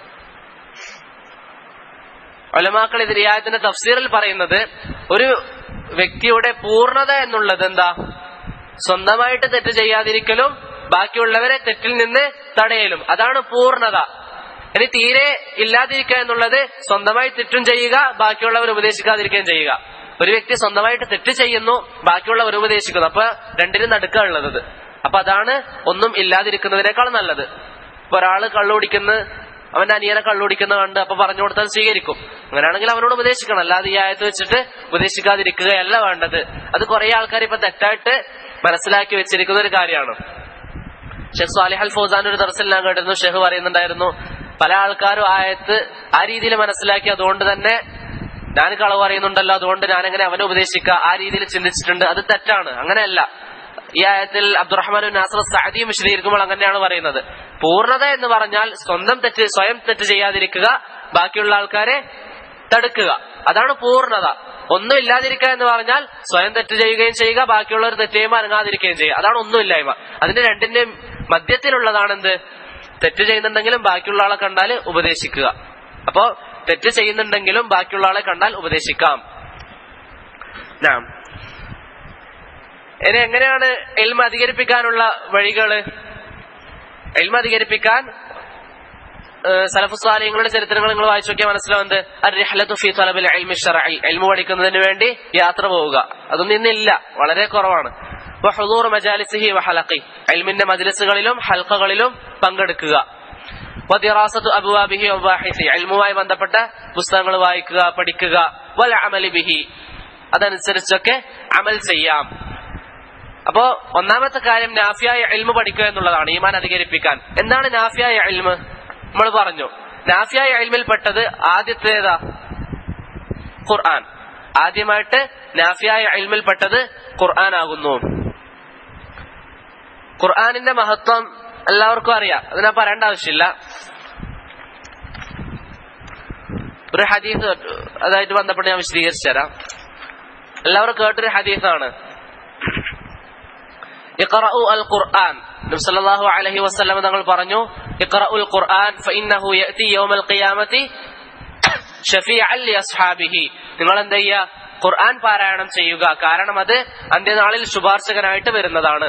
ഒലമാക്കൾ ഇത് ഈ ആയത്തിന്റെ തഫ്സീറിൽ പറയുന്നത് ഒരു വ്യക്തിയുടെ പൂർണ്ണത എന്നുള്ളത് എന്താ സ്വന്തമായിട്ട് തെറ്റ് ചെയ്യാതിരിക്കലും ബാക്കിയുള്ളവരെ തെറ്റിൽ നിന്ന് തടയലും അതാണ് പൂർണ്ണത ഇനി തീരെ ഇല്ലാതിരിക്കുക എന്നുള്ളത് സ്വന്തമായി തെറ്റും ചെയ്യുക ബാക്കിയുള്ളവർ ഉപദേശിക്കാതിരിക്കുകയും ചെയ്യുക ഒരു വ്യക്തി സ്വന്തമായിട്ട് തെറ്റ് ചെയ്യുന്നു ബാക്കിയുള്ളവർ ഉപദേശിക്കുന്നു അപ്പൊ രണ്ടിനും നടുക്ക ഉള്ളത് അപ്പൊ അതാണ് ഒന്നും ഇല്ലാതിരിക്കുന്നതിനേക്കാൾ നല്ലത് ഇപ്പൊ ഒരാള് കള്ളുപിടിക്കുന്ന അവന്റെ അനിയനെ കള്ളുപിടിക്കുന്ന കണ്ട് അപ്പൊ പറഞ്ഞു കൊടുത്താൽ സ്വീകരിക്കും അങ്ങനെയാണെങ്കിൽ അവനോട് ഉപദേശിക്കണം അല്ലാതെ ഈ ആയത്ത് വെച്ചിട്ട് ഉപദേശിക്കാതിരിക്കുകയല്ല വേണ്ടത് അത് കുറെ ആൾക്കാർ ഇപ്പൊ തെറ്റായിട്ട് മനസ്സിലാക്കി വെച്ചിരിക്കുന്ന ഒരു കാര്യമാണ് ഷെഖ് സാലിഹ് അൽ ഫൗസാൻ ഒരു ദർശനം ഞാൻ കേട്ടിരുന്നു ഷെഹ് പറയുന്നുണ്ടായിരുന്നു പല ആൾക്കാരും ആയത്ത് ആ രീതിയിൽ മനസ്സിലാക്കി അതുകൊണ്ട് തന്നെ ഞാൻ കളവ് പറയുന്നുണ്ടല്ലോ അതുകൊണ്ട് ഞാൻ എങ്ങനെ അവനെ ഉപദേശിക്കുക ആ രീതിയിൽ ചിന്തിച്ചിട്ടുണ്ട് അത് തെറ്റാണ് അങ്ങനെയല്ല ഈ ആയത്തിൽ അബ്ദുറഹ്മാൻ നാസർ സാദിയും വിശദീകരിക്കുമ്പോൾ അങ്ങനെയാണ് പറയുന്നത് പൂർണ്ണത എന്ന് പറഞ്ഞാൽ സ്വന്തം തെറ്റ് സ്വയം തെറ്റ് ചെയ്യാതിരിക്കുക ബാക്കിയുള്ള ആൾക്കാരെ തടുക്കുക അതാണ് പൂർണ്ണത ഒന്നും ഇല്ലാതിരിക്കുക എന്ന് പറഞ്ഞാൽ സ്വയം തെറ്റ് ചെയ്യുകയും ചെയ്യുക ബാക്കിയുള്ളവർ തെറ്റ് ചെയ്യുമ്പോൾ അനങ്ങാതിരിക്കുകയും ചെയ്യുക അതാണ് ഒന്നുമില്ലായ്മ അതിന്റെ രണ്ടിന്റെയും മധ്യത്തിലുള്ളതാണ് എന്ത് തെറ്റ് ചെയ്യുന്നുണ്ടെങ്കിലും ബാക്കിയുള്ള ആളെ കണ്ടാൽ ഉപദേശിക്കുക അപ്പോ തെറ്റ് ചെയ്യുന്നുണ്ടെങ്കിലും ബാക്കിയുള്ള ആളെ കണ്ടാൽ ഉപദേശിക്കാം നാം ഇനി എങ്ങനെയാണ് എൽമ അധികരിപ്പിക്കാനുള്ള വഴികള് എൽമ അധികരിപ്പിക്കാൻ സലഫുസ്വാലിങ്ങളുടെ ചരിത്രങ്ങൾ നിങ്ങൾ വായിച്ചു നോക്കിയാൽ മനസ്സിലാവുന്നത് അർഹലത്തു ഫി തലബിൽ എൽമി ഷറഇ എൽമ പഠിക്കുന്നതിന് വേണ്ടി യാത്ര പോവുക അതൊന്നും ഇന്നില്ല വളരെ കുറവാണ് ഹുദൂർ മജാലിസിഹി വഹലഖി എൽമിന്റെ മജ്ലിസുകളിലും ഹൽക്കകളിലും പങ്കെടുക്കുക വദിറാസത്തു അബുവാബിഹി വബാഹിസി എൽമുമായി ബന്ധപ്പെട്ട പുസ്തകങ്ങൾ വായിക്കുക പഠിക്കുക വൽ അമലി ബിഹി അതനുസരിച്ചൊക്കെ അമൽ ചെയ്യാം അപ്പോ ഒന്നാമത്തെ കാര്യം നാഫിയായ എൽമ് പഠിക്കുക എന്നുള്ളതാണ് ഈമാൻ അധികരിപ്പിക്കാൻ എന്താണ് നാഫിയായ എൽമ് നമ്മൾ പറഞ്ഞു നാഫിയായ എൽമിൽപ്പെട്ടത് ആദ്യത്തേതാ ഖുർആൻ ആദ്യമായിട്ട് നാഫിയായ എൽമിൽപ്പെട്ടത് ഖുർആൻ ആകുന്നു ഖുർആാനിന്റെ മഹത്വം എല്ലാവർക്കും അറിയാം അതിനാ പറയേണ്ട ആവശ്യമില്ല ഒരു ഹദീസ് അതായിട്ട് ബന്ധപ്പെട്ട് ഞാൻ വിശദീകരിച്ചു തരാം എല്ലാവരും കേട്ടൊരു ഹദീസാണ് ഇഖറഉ അൽ ഖുർആൻ നബി സല്ലല്ലാഹു അലൈഹി വസല്ലം തങ്ങൾ പറഞ്ഞു ഇഖറഉൽ ഖുർആൻ ഫഇന്നഹു യഅതി യൗമൽ ഖിയാമത്തി ഷഫീഅൻ ലി അസ്ഹാബിഹി നിങ്ങൾ എന്ത് ചെയ്യുക ഖുർആൻ പാരായണം ചെയ്യുക കാരണം അത് അന്ത്യനാളിൽ ശുപാർശകനായിട്ട് വരുന്നതാണ്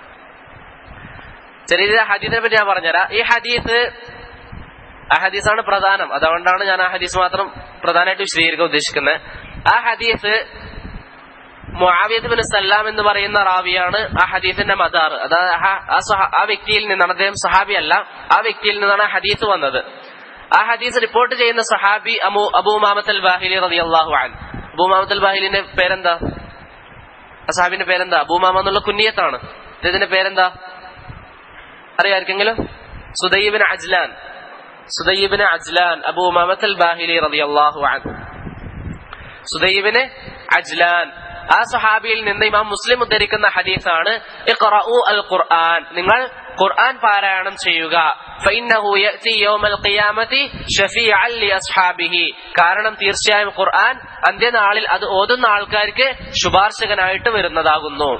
ചെറിയ ഹദീസിനെ പറ്റി ഞാൻ പറഞ്ഞുതരാം ഈ ഹദീസ് ആ ഹദീസാണ് പ്രധാനം അതുകൊണ്ടാണ് ഞാൻ ആ ഹദീസ് മാത്രം പ്രധാനമായിട്ട് വിശദീകരിക്കാൻ ഉദ്ദേശിക്കുന്നത് ആ ഹദീസ് മുആവിയത് ബിൻ സല്ലാം എന്ന് പറയുന്ന റാവിയാണ് ആ ഹദീസിന്റെ മദാർ അതായത് ആ സഹ- ആ വ്യക്തിയിൽ നിന്നാണ് അദ്ദേഹം സഹാബി അല്ല ആ വ്യക്തിയിൽ നിന്നാണ് ആ ഹദീസ് വന്നത് ആ ഹദീസ് റിപ്പോർട്ട് ചെയ്യുന്ന സഹാബി Abu Abu mammoth al Bahili റളിയല്ലാഹു അൻ അബൂ മാമത്ത് അൽ ബാഹിലിന്റെ പേരെന്താ ആ സഹാബിന്റെ പേരെന്താ അബൂ മാമ എന്നുള്ള കുന്നിയത്താണ് ഇതിന്റെ പേരെന്താ അറിയാർക്കെങ്കിലും Sudayy bin Ajlan Sudayy bin Ajlan Abu mammoth al Bahili റളിയല്ലാഹു അൻ സുദയ്യബിന് അജ്ലാൻ ആ സഹാബിയിൽ നിന്ന് ഇമാം മുസ്ലിം ഉദ്ധരിക്കുന്ന ഹദീസാണ് ഇഖ്റഉ അൽ ഖുർആൻ നിങ്ങൾ ഖുർആൻ പാരായണം ചെയ്യുക ഫഇന്നഹു യഅതി യൗമൽ ഖിയാമത്തി ഷഫീഅൻ ലി അസ്ഹാബിഹി കാരണം തീർച്ചയായും ഖുർആൻ അന്ത്യനാളിൽ അത് ഓതുന്ന ആൾക്കാർക്ക് ശുപാർശകനായിട്ട് വരുന്നതാകുന്നു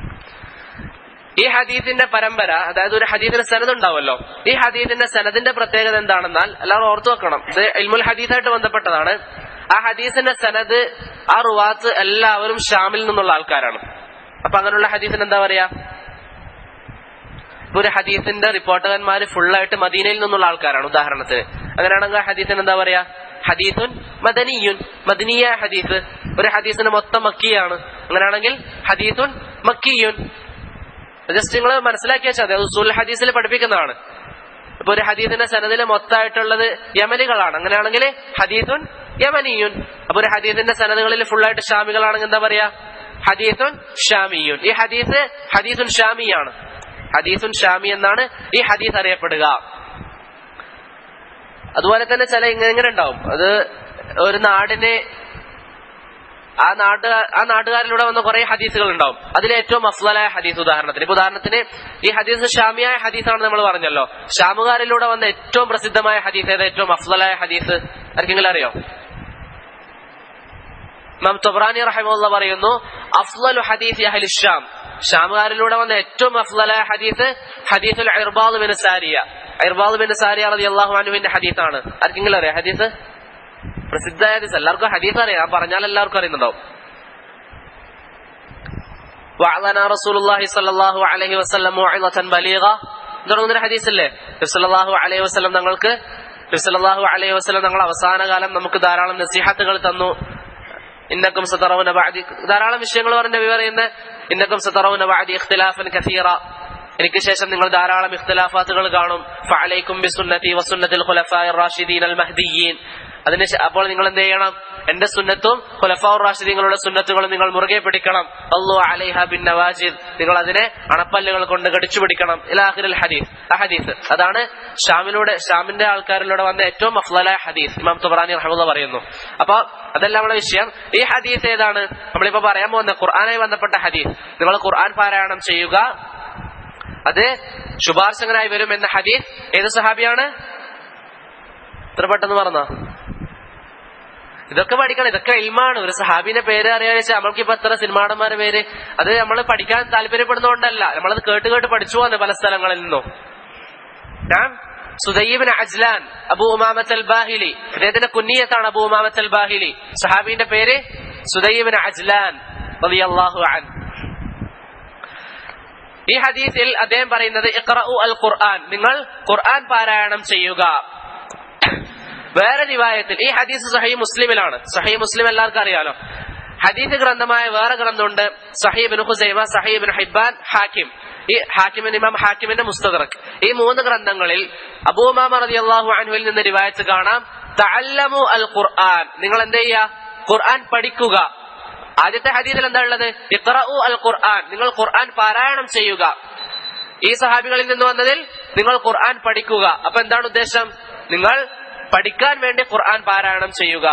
ഈ ഹദീസിന്റെ പരമ്പര അതായത് ഒരു ഹദീസിന്റെ സനത് ഉണ്ടാവുമല്ലോ ഈ ഹദീസിന്റെ സനദിന്റെ പ്രത്യേകത എന്താണെന്നാൽ എല്ലാവരും ഓർത്തു വെക്കണം ഇത് ഇൽമുൽ ഹദീസായിട്ട് ബന്ധപ്പെട്ടതാണ് ആ ഹദീസിന്റെ സനത് ആ റുവാത്ത് എല്ലാവരും ഷാമിൽ നിന്നുള്ള ആൾക്കാരാണ് അപ്പൊ അങ്ങനെയുള്ള ഹദീസിന് എന്താ പറയാ ഇപ്പൊ ഒരു ഹദീസിന്റെ റിപ്പോർട്ടർമാര് ഫുള്ളായിട്ട് മദീനയിൽ നിന്നുള്ള ആൾക്കാരാണ് ഉദാഹരണത്തിന് അങ്ങനെയാണെങ്കിൽ ആ ഹദീസിന് എന്താ പറയാ ഹദീസുൻ മദനിയുൻ മദനീയ ഹദീസ് ഒരു ഹദീസിന് മൊത്തം മക്കിയാണ് അങ്ങനെയാണെങ്കിൽ ഹദീസുൻ മക്കിയുൻ ജസ്റ്റ് നിങ്ങൾ മനസ്സിലാക്കി വെച്ചാൽ മതി അത് ഉസൂൽ ഹദീസിൽ പഠിപ്പിക്കുന്നതാണ് ഇപ്പൊ ഒരു ഹദീസിന്റെ സനദിൽ മൊത്തമായിട്ടുള്ളത് യമനികളാണ് അങ്ങനെയാണെങ്കിൽ ഹദീസുൻ യമനിയുൻ അപ്പൊ ഒരു ഹദീസിന്റെ സനദുകളിൽ ഫുള്ളായിട്ട് ഷാമികളാണെങ്കിൽ എന്താ പറയാ ഹദീസുൻ ഷാമിയുൻ ഈ ഹദീസ് ഹദീസുൻ ഷാമിയാണ് ഹദീസുൻ ഷാമി എന്നാണ് ഈ ഹദീസ് അറിയപ്പെടുക അതുപോലെ തന്നെ ചില ഇങ്ങനെ ഇങ്ങനെ ഉണ്ടാവും അത് ഒരു നാടിന് ആ നാട്ട് ആ നാട്ടുകാരിലൂടെ വന്ന കുറെ ഹദീസുകൾ ഉണ്ടാവും അതിൽ ഏറ്റവും അഫ്ലായ ഹദീസ് ഉദാഹരണത്തിന് ഇപ്പൊ ഉദാഹരണത്തിന് ഈ ഹദീസ് ഷാമിയായ ഹദീസാണ് നമ്മൾ പറഞ്ഞല്ലോ ഷാമുകാരിലൂടെ വന്ന ഏറ്റവും പ്രസിദ്ധമായ ഹദീസ് ഏതാ ഏറ്റവും അഫ്ലായ ഹദീസ് ആർക്കെങ്കിലും അറിയോ ഇമാം തൊബ്രാനി റഹിമുള്ള പറയുന്നു അഫ്ലു ഹദീസ് അഹ്ലി ഷാം ഷാമുകാരിലൂടെ വന്ന ഏറ്റവും അഫ്ലലായ ഹദീസ് ഹദീസുൽ ഇർബാദ് ബിൻ സാരിയ ഇർബാദ് ബിൻ സാരിയ റളിയല്ലാഹു അൻഹുവിന്റെ ഹദീസാണ് ആർക്കെങ്കിലും അറിയാം ഹദീസ് പ്രസിദ്ധമായ ഹദീസ് എല്ലാവർക്കും ഹദീസ് അറിയാം ഞാൻ പറഞ്ഞാൽ എല്ലാവർക്കും അറിയുന്നുണ്ടാവും وعظنا رسول الله صلى الله عليه وسلم موعظة بليغة തുടങ്ങുന്ന ഹദീസ് അല്ലേ നബ്സല്ലാഹു അലൈഹി വസ്ലം ഞങ്ങൾക്ക് നബ്സല്ലാഹു അലൈഹി വസ്ലം ഞങ്ങൾ അവസാന കാലം നമുക്ക് ധാരാളം നസീഹത്തുകൾ തന്നു ഇന്നക്കും സതറവുന ബാദി ധാരാളം വിഷയങ്ങൾ പറഞ്ഞ വിവറിയുന്ന ഇന്നക്കും സതറവുന ബാദി ഇഖ്തിലാഫൻ കസീറ എനിക്ക് ശേഷം നിങ്ങൾ ധാരാളം ഇഖ്തിലാഫാത്തുകൾ കാണും ഫഅലൈക്കും ബിസുന്നതി വസുന്നതിൽ ഖുലഫായ റാഷിദീൻ അൽ മഹ്ദിയീൻ അതിന് ശേ- അപ്പോൾ നിങ്ങൾ എന്ത് ചെയ്യണം എന്റെ സുന്നത്തും ഖുലഫാഉർ റാഷിദീങ്ങളുടെ സുന്നത്തുകളും നിങ്ങൾ മുറുകെ പിടിക്കണം അള്ളു അലൈഹ ബിൻ നവാജിദ് നിങ്ങൾ അതിനെ അണപ്പല്ലുകൾ കൊണ്ട് കടിച്ചു പിടിക്കണം ഇലാഹിറുൽ ഹദീസ് ആ ഹദീസ് അതാണ് ഷാമിലൂടെ ഷാമിന്റെ ആൾക്കാരിലൂടെ വന്ന ഏറ്റവും അഫ്ലായ ഹദീസ് ഇമാം തുബറാനി റഹമുല്ല പറയുന്നു അപ്പൊ അതെല്ലാം നമ്മുടെ വിഷയം ഈ ഹദീസ് ഏതാണ് നമ്മളിപ്പോ പറയാൻ പോകുന്ന ഖുർആാനായി ബന്ധപ്പെട്ട ഹദീസ് നിങ്ങൾ ഖുർആൻ പാരായണം ചെയ്യുക അത് ശുപാർശകനായി വരും എന്ന ഹദീസ് ഏത് സഹാബിയാണ് ഇത്ര പെട്ടെന്ന് പറഞ്ഞോ ഇതൊക്കെ പഠിക്കണം ഇതൊക്കെ ഇൽമാണ് ഒരു സഹാബിന്റെ പേര് അറിയാന്ന് വെച്ചാൽ നമ്മൾക്കിപ്പോ എത്ര സിനിമാടന്മാരുടെ പേര് അത് നമ്മൾ പഠിക്കാൻ താല്പര്യപ്പെടുന്നതുകൊണ്ടല്ല നമ്മളത് കേട്ട് കേട്ട് പഠിച്ചു വന്നു പല സ്ഥലങ്ങളിൽ നിന്നും ഞാൻ സുദയ്യബിൻ അജ്ലാൻ അബു ഉമാമത്ത് അൽ ബാഹിലി അദ്ദേഹത്തിന്റെ കുന്നിയത്താണ് അബു ഉമാമത്ത് അൽ ബാഹിലി സഹാബിന്റെ പേര് സുദയ്യബിൻ അജ്ലാൻ റളിയല്ലാഹു അൻഹു ഈ ഹദീസിൽ അദ്ദേഹം പറയുന്നത് ഇഖ്റഉ അൽ ഖുർആൻ നിങ്ങൾ ഖുർആൻ പാരായണം ചെയ്യുക വേറെ റിവായത്തിൽ ഈ ഹദീസ് സഹീ മുസ്ലിമിലാണ് സഹീ മുസ്ലിം എല്ലാവർക്കും അറിയാലോ ഹദീസ് ഗ്രന്ഥമായ വേറെ ഗ്രന്ഥമുണ്ട് സഹീബിൻ ഹുസൈമ സഹീബിൻ ഹിബാൻ ഹാക്കിം ഈ ഹാക്കിമിൻ ഇമാം ഹാക്കിമിന്റെ മുസ്തദറക് ഈ മൂന്ന് ഗ്രന്ഥങ്ങളിൽ അബൂമാമ റളിയല്ലാഹു അൻഹുവിൽ നിന്ന് റിവായത്ത് കാണാം തഅല്ലമു അൽ ഖുർആൻ നിങ്ങൾ എന്ത് ചെയ്യുക ഖുർആൻ പഠിക്കുക ആദ്യത്തെ ഹദീസിൽ എന്താ ഉള്ളത് ഇഖ്റഉ അൽ ഖുർആൻ നിങ്ങൾ ഖുർആൻ പാരായണം ചെയ്യുക ഈ സഹാബികളിൽ നിന്ന് വന്നതിൽ നിങ്ങൾ ഖുർആൻ പഠിക്കുക അപ്പൊ എന്താണ് ഉദ്ദേശം നിങ്ങൾ പഠിക്കാൻ വേണ്ടി ഖുർആൻ പാരായണം ചെയ്യുക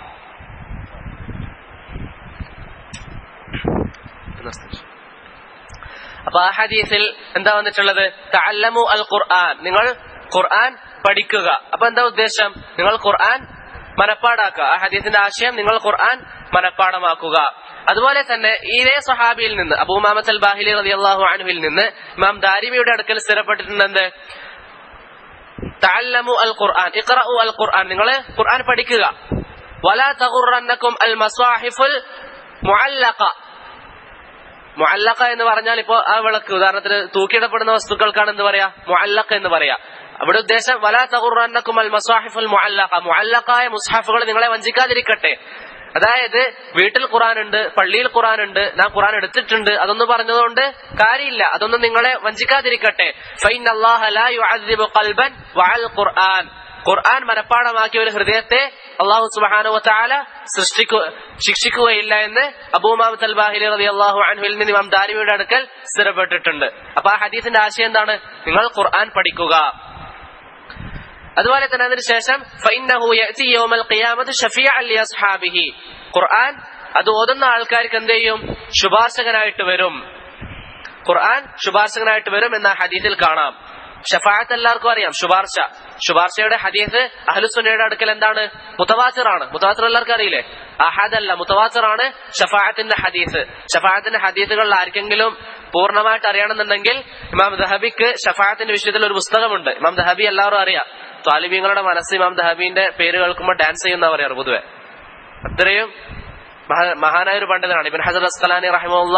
അപ്പൊ ആ ഹദീസിൽ എന്താ വന്നിട്ടുള്ളത് തഅല്ലമു അൽ ഖുർആൻ നിങ്ങൾ ഖുർആൻ പഠിക്കുക അപ്പൊ എന്താ ഉദ്ദേശം നിങ്ങൾ ഖുർആൻ മനപ്പാടാക്കുക ആ ഹദീസിന്റെ ആശയം നിങ്ങൾ ഖുർആൻ മനപ്പാടമാക്കുക അതുപോലെ തന്നെ ഇതേ സഹാബിയിൽ നിന്ന് അബൂമാമത്ത് അൽ ബാഹിലി റളിയല്ലാഹു അൻഹുവിൽ നിന്ന് ഇമാം ദാരിമിയുടെ അടുക്കൽ സ്ഥിരപ്പെട്ടിട്ടുണ്ട് എന്ത് തഅല്ലമു അൽ ഖുർആൻ ഇഖ്റഉ അൽ ഖുർആൻ നിങ്ങൾ ഖുർആൻ പഠിക്കുക വലാ തഗുറന്നക്കും അൽ മസാഹിഫുൽ മുഅല്ലഖ മുഅല്ലഖ എന്ന് പറഞ്ഞാൽ ഇപ്പോ ആ വിളക്ക് ഉദാഹരണത്തിന് തൂക്കിയിടപ്പെടുന്ന വസ്തുക്കൾക്കാണ് എന്ത് പറയാ മുഅല്ലഖ എന്ന് പറയാ അവിടെ ഉദ്ദേശം വലാ തഗുറന്നക്കും അൽ മസാഹിഫുൽ മുഅല്ലഖ മുഅല്ലഖായ മുസ്ഹഫുകൾ നിങ്ങളെ വഞ്ചിക്കാതിരിക്കട്ടെ അതായത് വീട്ടിൽ ഖുറാൻ ഉണ്ട് പള്ളിയിൽ ഖുറാൻ ഉണ്ട് ഞാൻ ഖുറാൻ എടുത്തിട്ടുണ്ട് അതൊന്നും പറഞ്ഞതുകൊണ്ട് കാര്യമില്ല അതൊന്നും നിങ്ങളെ വഞ്ചിക്കാതിരിക്കട്ടെ ഫൈൻ അല്ലാഹ ലാ യുഅദ്ദിബു ഖൽബൻ വഅൽ ഖുർആൻ ഖുർആൻ മനഃപ്പാടമാക്കിയ ഒരു ഹൃദയത്തെ അള്ളാഹു സുബ്ഹാനഹു വതആല സൃഷ്ടിക്കു ശിക്ഷിക്കുകയില്ല എന്ന് അബൂമാമത്ത് അൽ ബാഹിലി റളിയല്ലാഹു അൻഹുവിൽ നിന്ന് ഇമാം ദാരിമിയുടെ അടുക്കൽ സ്ഥിരപ്പെട്ടിട്ടുണ്ട് അപ്പൊ ആ ഹദീസിന്റെ ആശയം എന്താണ് നിങ്ങൾ ഖുർആൻ പഠിക്കുക അതുപോലെ തന്നെ അതിന് ശേഷം ഫൈന്നഹു യഅതി യൗമൽ ഖിയാമത്ത് ഷഫീഅൻ ലിഅസ്ഹാബിഹി ഖുർആൻ അത് ഓതുന്ന ആൾക്കാർക്ക് എന്ത് ചെയ്യും ശുപാർശകനായിട്ട് വരും ഖുർആൻ ശുപാർശകനായിട്ട് വരും എന്ന ഹദീസിൽ കാണാം ഷഫായത്ത് എല്ലാവർക്കും അറിയാം ശുപാർശ ശുപാർശയുടെ ഹദീസ് അഹ്ലുസുന്നയുടെ അടുക്കൽ എന്താണ് മുത്തവാസിറാണ് മുത്തവാസിർ എല്ലാവർക്കും അറിയില്ലേ അഹദല്ല മുത്തവാസിറാണ് ഷഫായത്തിന്റെ ഹദീസ് ഷഫായത്തിന്റെ ഹദീസുകളിൽ ആർക്കെങ്കിലും പൂർണ്ണമായിട്ട് അറിയണമെന്നുണ്ടെങ്കിൽ ഇമാം ദഹബിക്ക് ഷഫായത്തിന്റെ വിഷയത്തിൽ ഒരു പുസ്തകമുണ്ട് ഇമാം ദഹബി എല്ലാവരും അറിയാം താലിബീങ്ങളുടെ മനസ്സ് ഇമാം ദഹബീന്റെ പേര് കേൾക്കുമ്പോൾ ഡാൻസ് ചെയ്യുന്ന പറയാറ് പൊതുവെ അത്രയും മഹാ- മഹാനായ ഒരു പണ്ഡിതനാണ് ഇബൻ ഹസർ അസ്കലാനി റഹിമുള്ള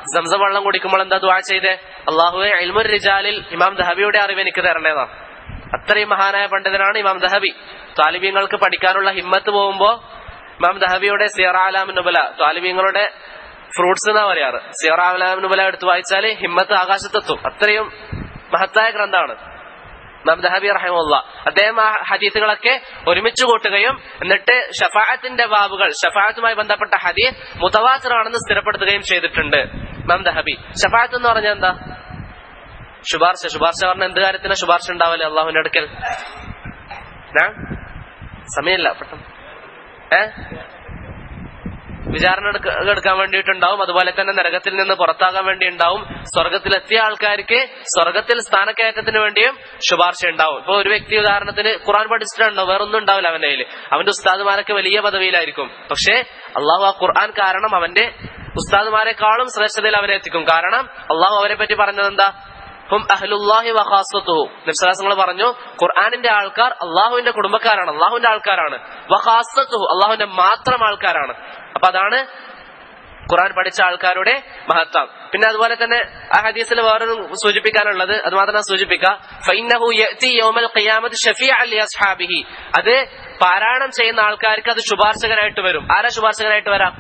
സംസം വെള്ളം കുടിക്കുമ്പോൾ എന്താ ദുആ ചെയ്തേ അള്ളാഹുവെ ഇൽമുർ റിജാലിൽ ഇമാം ദഹബിയുടെ അറിവ് എനിക്ക് തരണേതാണ് അത്രയും മഹാനായ പണ്ഡിതനാണ് ഇമാം ദഹബി താലിബീങ്ങൾക്ക് പഠിക്കാനുള്ള ഹിമ്മത്ത് പോകുമ്പോ ഇമാം ദഹബിയുടെ സിയറാലാം നുബല താലിബീങ്ങളുടെ ഫ്രൂട്ട്സ് എന്നാ പറയാറ് സിയറാലാം നുബല എടുത്ത് വായിച്ചാല് ഹിമ്മത്ത് ആകാശത്തെത്തും അത്രയും മഹത്തായ ഗ്രന്ഥമാണ് ഇമാം ദഹബി റഹിമുള്ള അദ്ദേഹം ആ ഹദീസുകളൊക്കെ ഒരുമിച്ച് കൂട്ടുകയും എന്നിട്ട് ഷഫാഅത്തിന്റെ ബാബുകൾ ഷഫാഅത്തുമായി ബന്ധപ്പെട്ട ഹദീസ് മുതവാസറാണെന്ന് സ്ഥിരപ്പെടുത്തുകയും ചെയ്തിട്ടുണ്ട് ഇമാം ദഹബി ഷഫാഅത്ത് എന്ന് പറഞ്ഞാൽ എന്താ ശുപാർശ ശുപാർശ പറഞ്ഞ എന്ത് കാര്യത്തിന് ശുപാർശ ഉണ്ടാവല്ലേ അള്ളാഹുവിന്റെ അടുക്കൽ ഞാൻ സമയമില്ല പെട്ടെന്ന് ഏ വിചാരണ എടുക്ക- എടുക്കാൻ വേണ്ടിയിട്ടുണ്ടാവും അതുപോലെ തന്നെ നരകത്തിൽ നിന്ന് പുറത്താകാൻ വേണ്ടി ഉണ്ടാവും സ്വർഗത്തിലെത്തിയ ആൾക്കാർക്ക് സ്വർഗത്തിൽ സ്ഥാനക്കയറ്റത്തിന് വേണ്ടിയും ശുപാർശ ഉണ്ടാവും ഇപ്പൊ ഒരു വ്യക്തി ഉദാഹരണത്തിന് ഖുറാൻ പഠിച്ചിട്ടുണ്ടോ വേറൊന്നും ഉണ്ടാവില്ല അവന്റെ കയ്യിൽ അവന്റെ ഉസ്താദുമാരൊക്കെ വലിയ പദവിയിലായിരിക്കും പക്ഷേ അള്ളാഹു ആ ഖുർആൻ കാരണം അവന്റെ ഉസ്താദുമാരെക്കാളും ശ്രേഷ്ഠതയിൽ അവരെ എത്തിക്കും കാരണം അള്ളാഹു അവരെ പറ്റി പറഞ്ഞത് എന്താ ഹും അഹ്ലുല്ലാഹി വഖാസത്തുഹു നബ്സലാസങ്ങൾ പറഞ്ഞു ഖുർആനിന്റെ ആൾക്കാർ അള്ളാഹുവിന്റെ കുടുംബക്കാരാണ് അള്ളാഹുവിന്റെ ആൾക്കാരാണ് വഖാസത്തുഹു അള്ളാഹുവിന്റെ മാത്രം ആൾക്കാരാണ് അപ്പൊ അതാണ് ഖുർആൻ പഠിച്ച ആൾക്കാരുടെ മഹത്വം പിന്നെ അതുപോലെ തന്നെ ആ ഹദീസിൽ വേറൊരു സൂചിപ്പിക്കാനുള്ളത് അത് മാത്രം സൂചിപ്പിക്കാം ഫൈനഹു യഅതി യൗമൽ ഖിയാമത്ത് ഷഫീഅൻ ലി അസ്ഹാബിഹി അത് പാരായണം ചെയ്യുന്ന ആൾക്കാർക്ക് അത് ശുപാർശകനായിട്ട് വരും ആരാ ശുപാർശകനായിട്ട് വരാം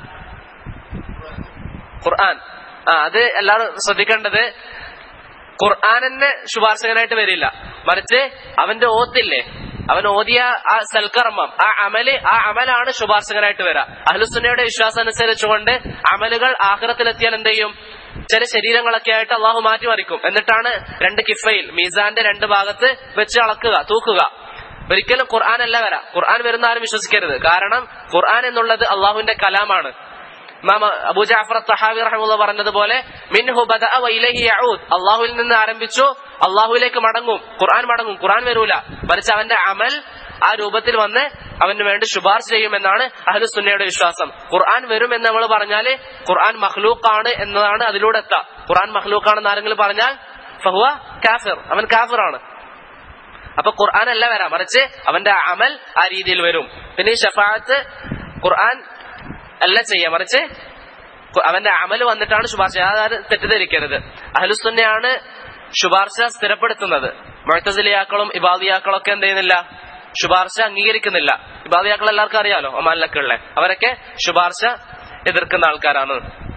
ഖുർആൻ ആ അത് എല്ലാവരും ശ്രദ്ധിക്കേണ്ടത് ഖുർആൻ തന്നെ ശുപാർശകനായിട്ട് വരില്ല മറിച്ച് അവന്റെ ഓത്തില്ലേ അവൻ ഓതിയ ആ സൽക്കർമ്മം ആ അമല് ആ അമലാണ് ശുപാർശകനായിട്ട് വരാ അഹ്ലുസുന്നയുടെ വിശ്വാസം അനുസരിച്ചുകൊണ്ട് അമലുകൾ ആഹ്റത്തിലെത്തിയാൽ എന്ത് ചെയ്യും ചില ശരീരങ്ങളൊക്കെ ആയിട്ട് അള്ളാഹു മാറ്റിമറിക്കും എന്നിട്ടാണ് രണ്ട് കിഫയിൽ മീസാന്റെ രണ്ട് ഭാഗത്ത് വെച്ച് അളക്കുക തൂക്കുക ഒരിക്കലും ഖുർആൻ അല്ല വരാ ഖുർആൻ വരുന്ന ആരും വിശ്വസിക്കരുത് കാരണം ഖുർആൻ എന്നുള്ളത് അള്ളാഹുവിന്റെ കലാമാണ് ഇമാം അബൂ ജാഫർ തഹാവി റഹമുള്ള പറഞ്ഞതുപോലെ മിൻഹു ബദഅ വഇലൈഹി യഊദ് അള്ളാഹുവിൽ നിന്ന് ആരംഭിച്ചു അള്ളാഹുവിലേക്ക് മടങ്ങും ഖുർആൻ മടങ്ങും ഖുർആൻ വരൂല മറിച്ച് അവന്റെ അമൽ ആ രൂപത്തിൽ വന്ന് അവന് വേണ്ടി ശുപാർശ ചെയ്യുമെന്നാണ് അഹ്ലു സുന്നയുടെ വിശ്വാസം ഖുർആൻ വരും എന്ന് നമ്മൾ പറഞ്ഞാല് ഖുർആൻ മഖ്ലൂഖാണ് എന്നതാണ് അതിലൂടെ എത്താം ഖുർആൻ മഖ്ലൂഖാണെന്ന് ആരെങ്കിലും പറഞ്ഞാൽ ഫഹുവ കാഫിർ അവൻ കാഫിറാണ് അപ്പൊ ഖുർആൻ അല്ല വരാം മറിച്ച് അവന്റെ അമൽ ആ രീതിയിൽ വരും പിന്നെ ഈ ഷഫാഅത്ത് ഖുർആൻ അല്ല ചെയ്യാം മറിച്ച് ഖു- അവന്റെ അമൽ വന്നിട്ടാണ് ശുപാർശ അതായത് തെറ്റിദ്ധരിക്കരുത് അഹലുസുന്നയാണ് ശുപാർശ സ്ഥിരപ്പെടുത്തുന്നത് മൊഴത്തസിലിയാക്കളും ഇബാദിയാക്കളും ഒക്കെ എന്ത് ചെയ്യുന്നില്ല ശുപാർശ അംഗീകരിക്കുന്നില്ല ഇബാദിയാക്കൾ എല്ലാവർക്കും അറിയാലോ ഒമാനിലൊക്കെ ഉള്ള അവരൊക്കെ ശുപാർശ എതിർക്കുന്ന ആൾക്കാരാണ്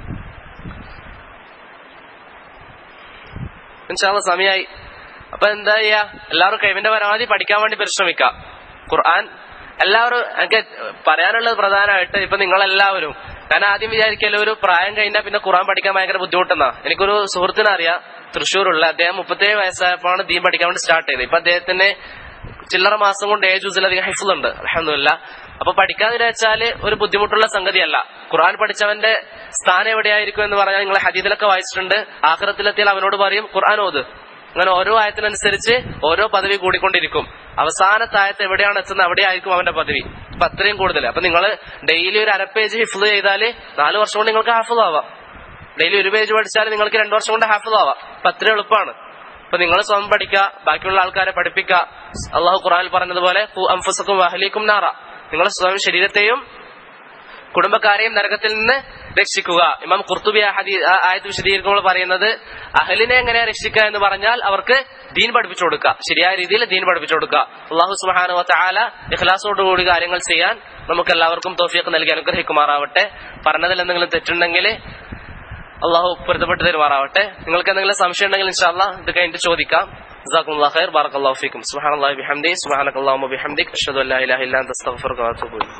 ഇൻഷാല്ല സമയായി അപ്പൊ എന്താ ചെയ്യാ എല്ലാവരും കഴിവിന്റെ പരമാവധി പഠിക്കാൻ വേണ്ടി പരിശ്രമിക്കാം ഖുർആൻ എല്ലാവരും എനിക്ക് പറയാനുള്ളത് പ്രധാനമായിട്ട് ഇപ്പൊ നിങ്ങളെല്ലാവരും ഞാൻ ആദ്യം വിചാരിക്കല്ലോ ഒരു പ്രായം കഴിഞ്ഞാൽ പിന്നെ ഖുർആൻ പഠിക്കാൻ ഭയങ്കര ബുദ്ധിമുട്ടെന്നാ എനിക്കൊരു സുഹൃത്തിനെ അറിയാം തൃശ്ശൂരുള്ള അദ്ദേഹം മുപ്പത്തേഴ് വയസ്സായപ്പോഴാണ് ദീൻ പഠിക്കാൻ വേണ്ടി സ്റ്റാർട്ട് ചെയ്തത് ഇപ്പൊ അദ്ദേഹത്തിന് ചില്ലറ മാസം കൊണ്ട് ഏഴ് ജ്യൂസിലധികം ഹിഫുണ്ട് അലഹമില്ല അപ്പൊ പഠിക്കാന്ന് വെച്ചാല് ഒരു ബുദ്ധിമുട്ടുള്ള സംഗതിയല്ല ഖുർആൻ പഠിച്ചവന്റെ സ്ഥാനം എവിടെയായിരിക്കും എന്ന് പറഞ്ഞാൽ നിങ്ങൾ ഹദീദിലൊക്കെ വായിച്ചിട്ടുണ്ട് ആഖിറത്തിലെത്തിയാൽ അവനോട് പറയും ഖുർആൻ ഓത് അങ്ങനെ ഓരോ ആയത്തിനനുസരിച്ച് ഓരോ പദവി കൂടിക്കൊണ്ടിരിക്കും അവസാനത്തെ ആയത്ത് എവിടെയാണ് എത്തുന്നത് അവിടെയായിരിക്കും അവന്റെ പദവി അപ്പൊ അത്രയും കൂടുതൽ അപ്പൊ നിങ്ങൾ ഡെയിലി ഒരു അര പേജ് ഹിഫ്ല് ചെയ്താല് നാല് വർഷം കൊണ്ട് നിങ്ങൾക്ക് ഹാഫിൾ ആവാം ഡെയിലി ഒരു പേജ് പഠിച്ചാൽ നിങ്ങൾക്ക് രണ്ടു വർഷം കൊണ്ട് ഹാഫിൾ ആവാം അപ്പൊ അത്ര എളുപ്പമാണ് അപ്പൊ നിങ്ങൾ സ്വയം പഠിക്കുക ബാക്കിയുള്ള ആൾക്കാരെ പഠിപ്പിക്കുക അള്ളാഹു ഖുറാനിൽ പറഞ്ഞതുപോലെ "ഖു അൻഫുസക്കും വഹലീക്കും നാറ നിങ്ങൾ സ്വയം ശരീരത്തെയും കുടുംബക്കാരെയും നരകത്തിൽ നിന്ന് രക്ഷിക്കുക ഇമാം ഖുർത്തുബി ആ ഹദീ ആ ആയത്ത് വിശദീകരിക്കുമ്പോൾ പറയുന്നത് അഹലിനെ എങ്ങനെ രക്ഷിക്കുക എന്ന് പറഞ്ഞാൽ അവർക്ക് ദീൻ പഠിപ്പിച്ചു കൊടുക്കുക ശരിയായ രീതിയിൽ ദീൻ പഠിപ്പിച്ചു കൊടുക്കുക അള്ളാഹു സുബാനു താല ഇഖ്ലാസോടുകൂടി കാര്യങ്ങൾ ചെയ്യാൻ നമുക്ക് എല്ലാവർക്കും തോഫിയൊക്കെ നൽകി അനുഗ്രഹിക്കുമാറാവട്ടെ പറഞ്ഞതിൽ എന്തെങ്കിലും തെറ്റുണ്ടെങ്കിൽ അള്ളാഹു പൊരുത്തപ്പെട്ട് തരുമാറാവട്ടെ നിങ്ങൾക്ക് എന്തെങ്കിലും സംശയം ഉണ്ടെങ്കിൽ ഇൻഷാല്ലാ ഇത് കഴിഞ്ഞിട്ട് ചോദിക്കാം جزاكم الله خير بارك الله فيكم سبحان الله بحمده سبحانك اللهم وبحمدك اشهد ان لا اله الا انت استغفرك واتوب اليك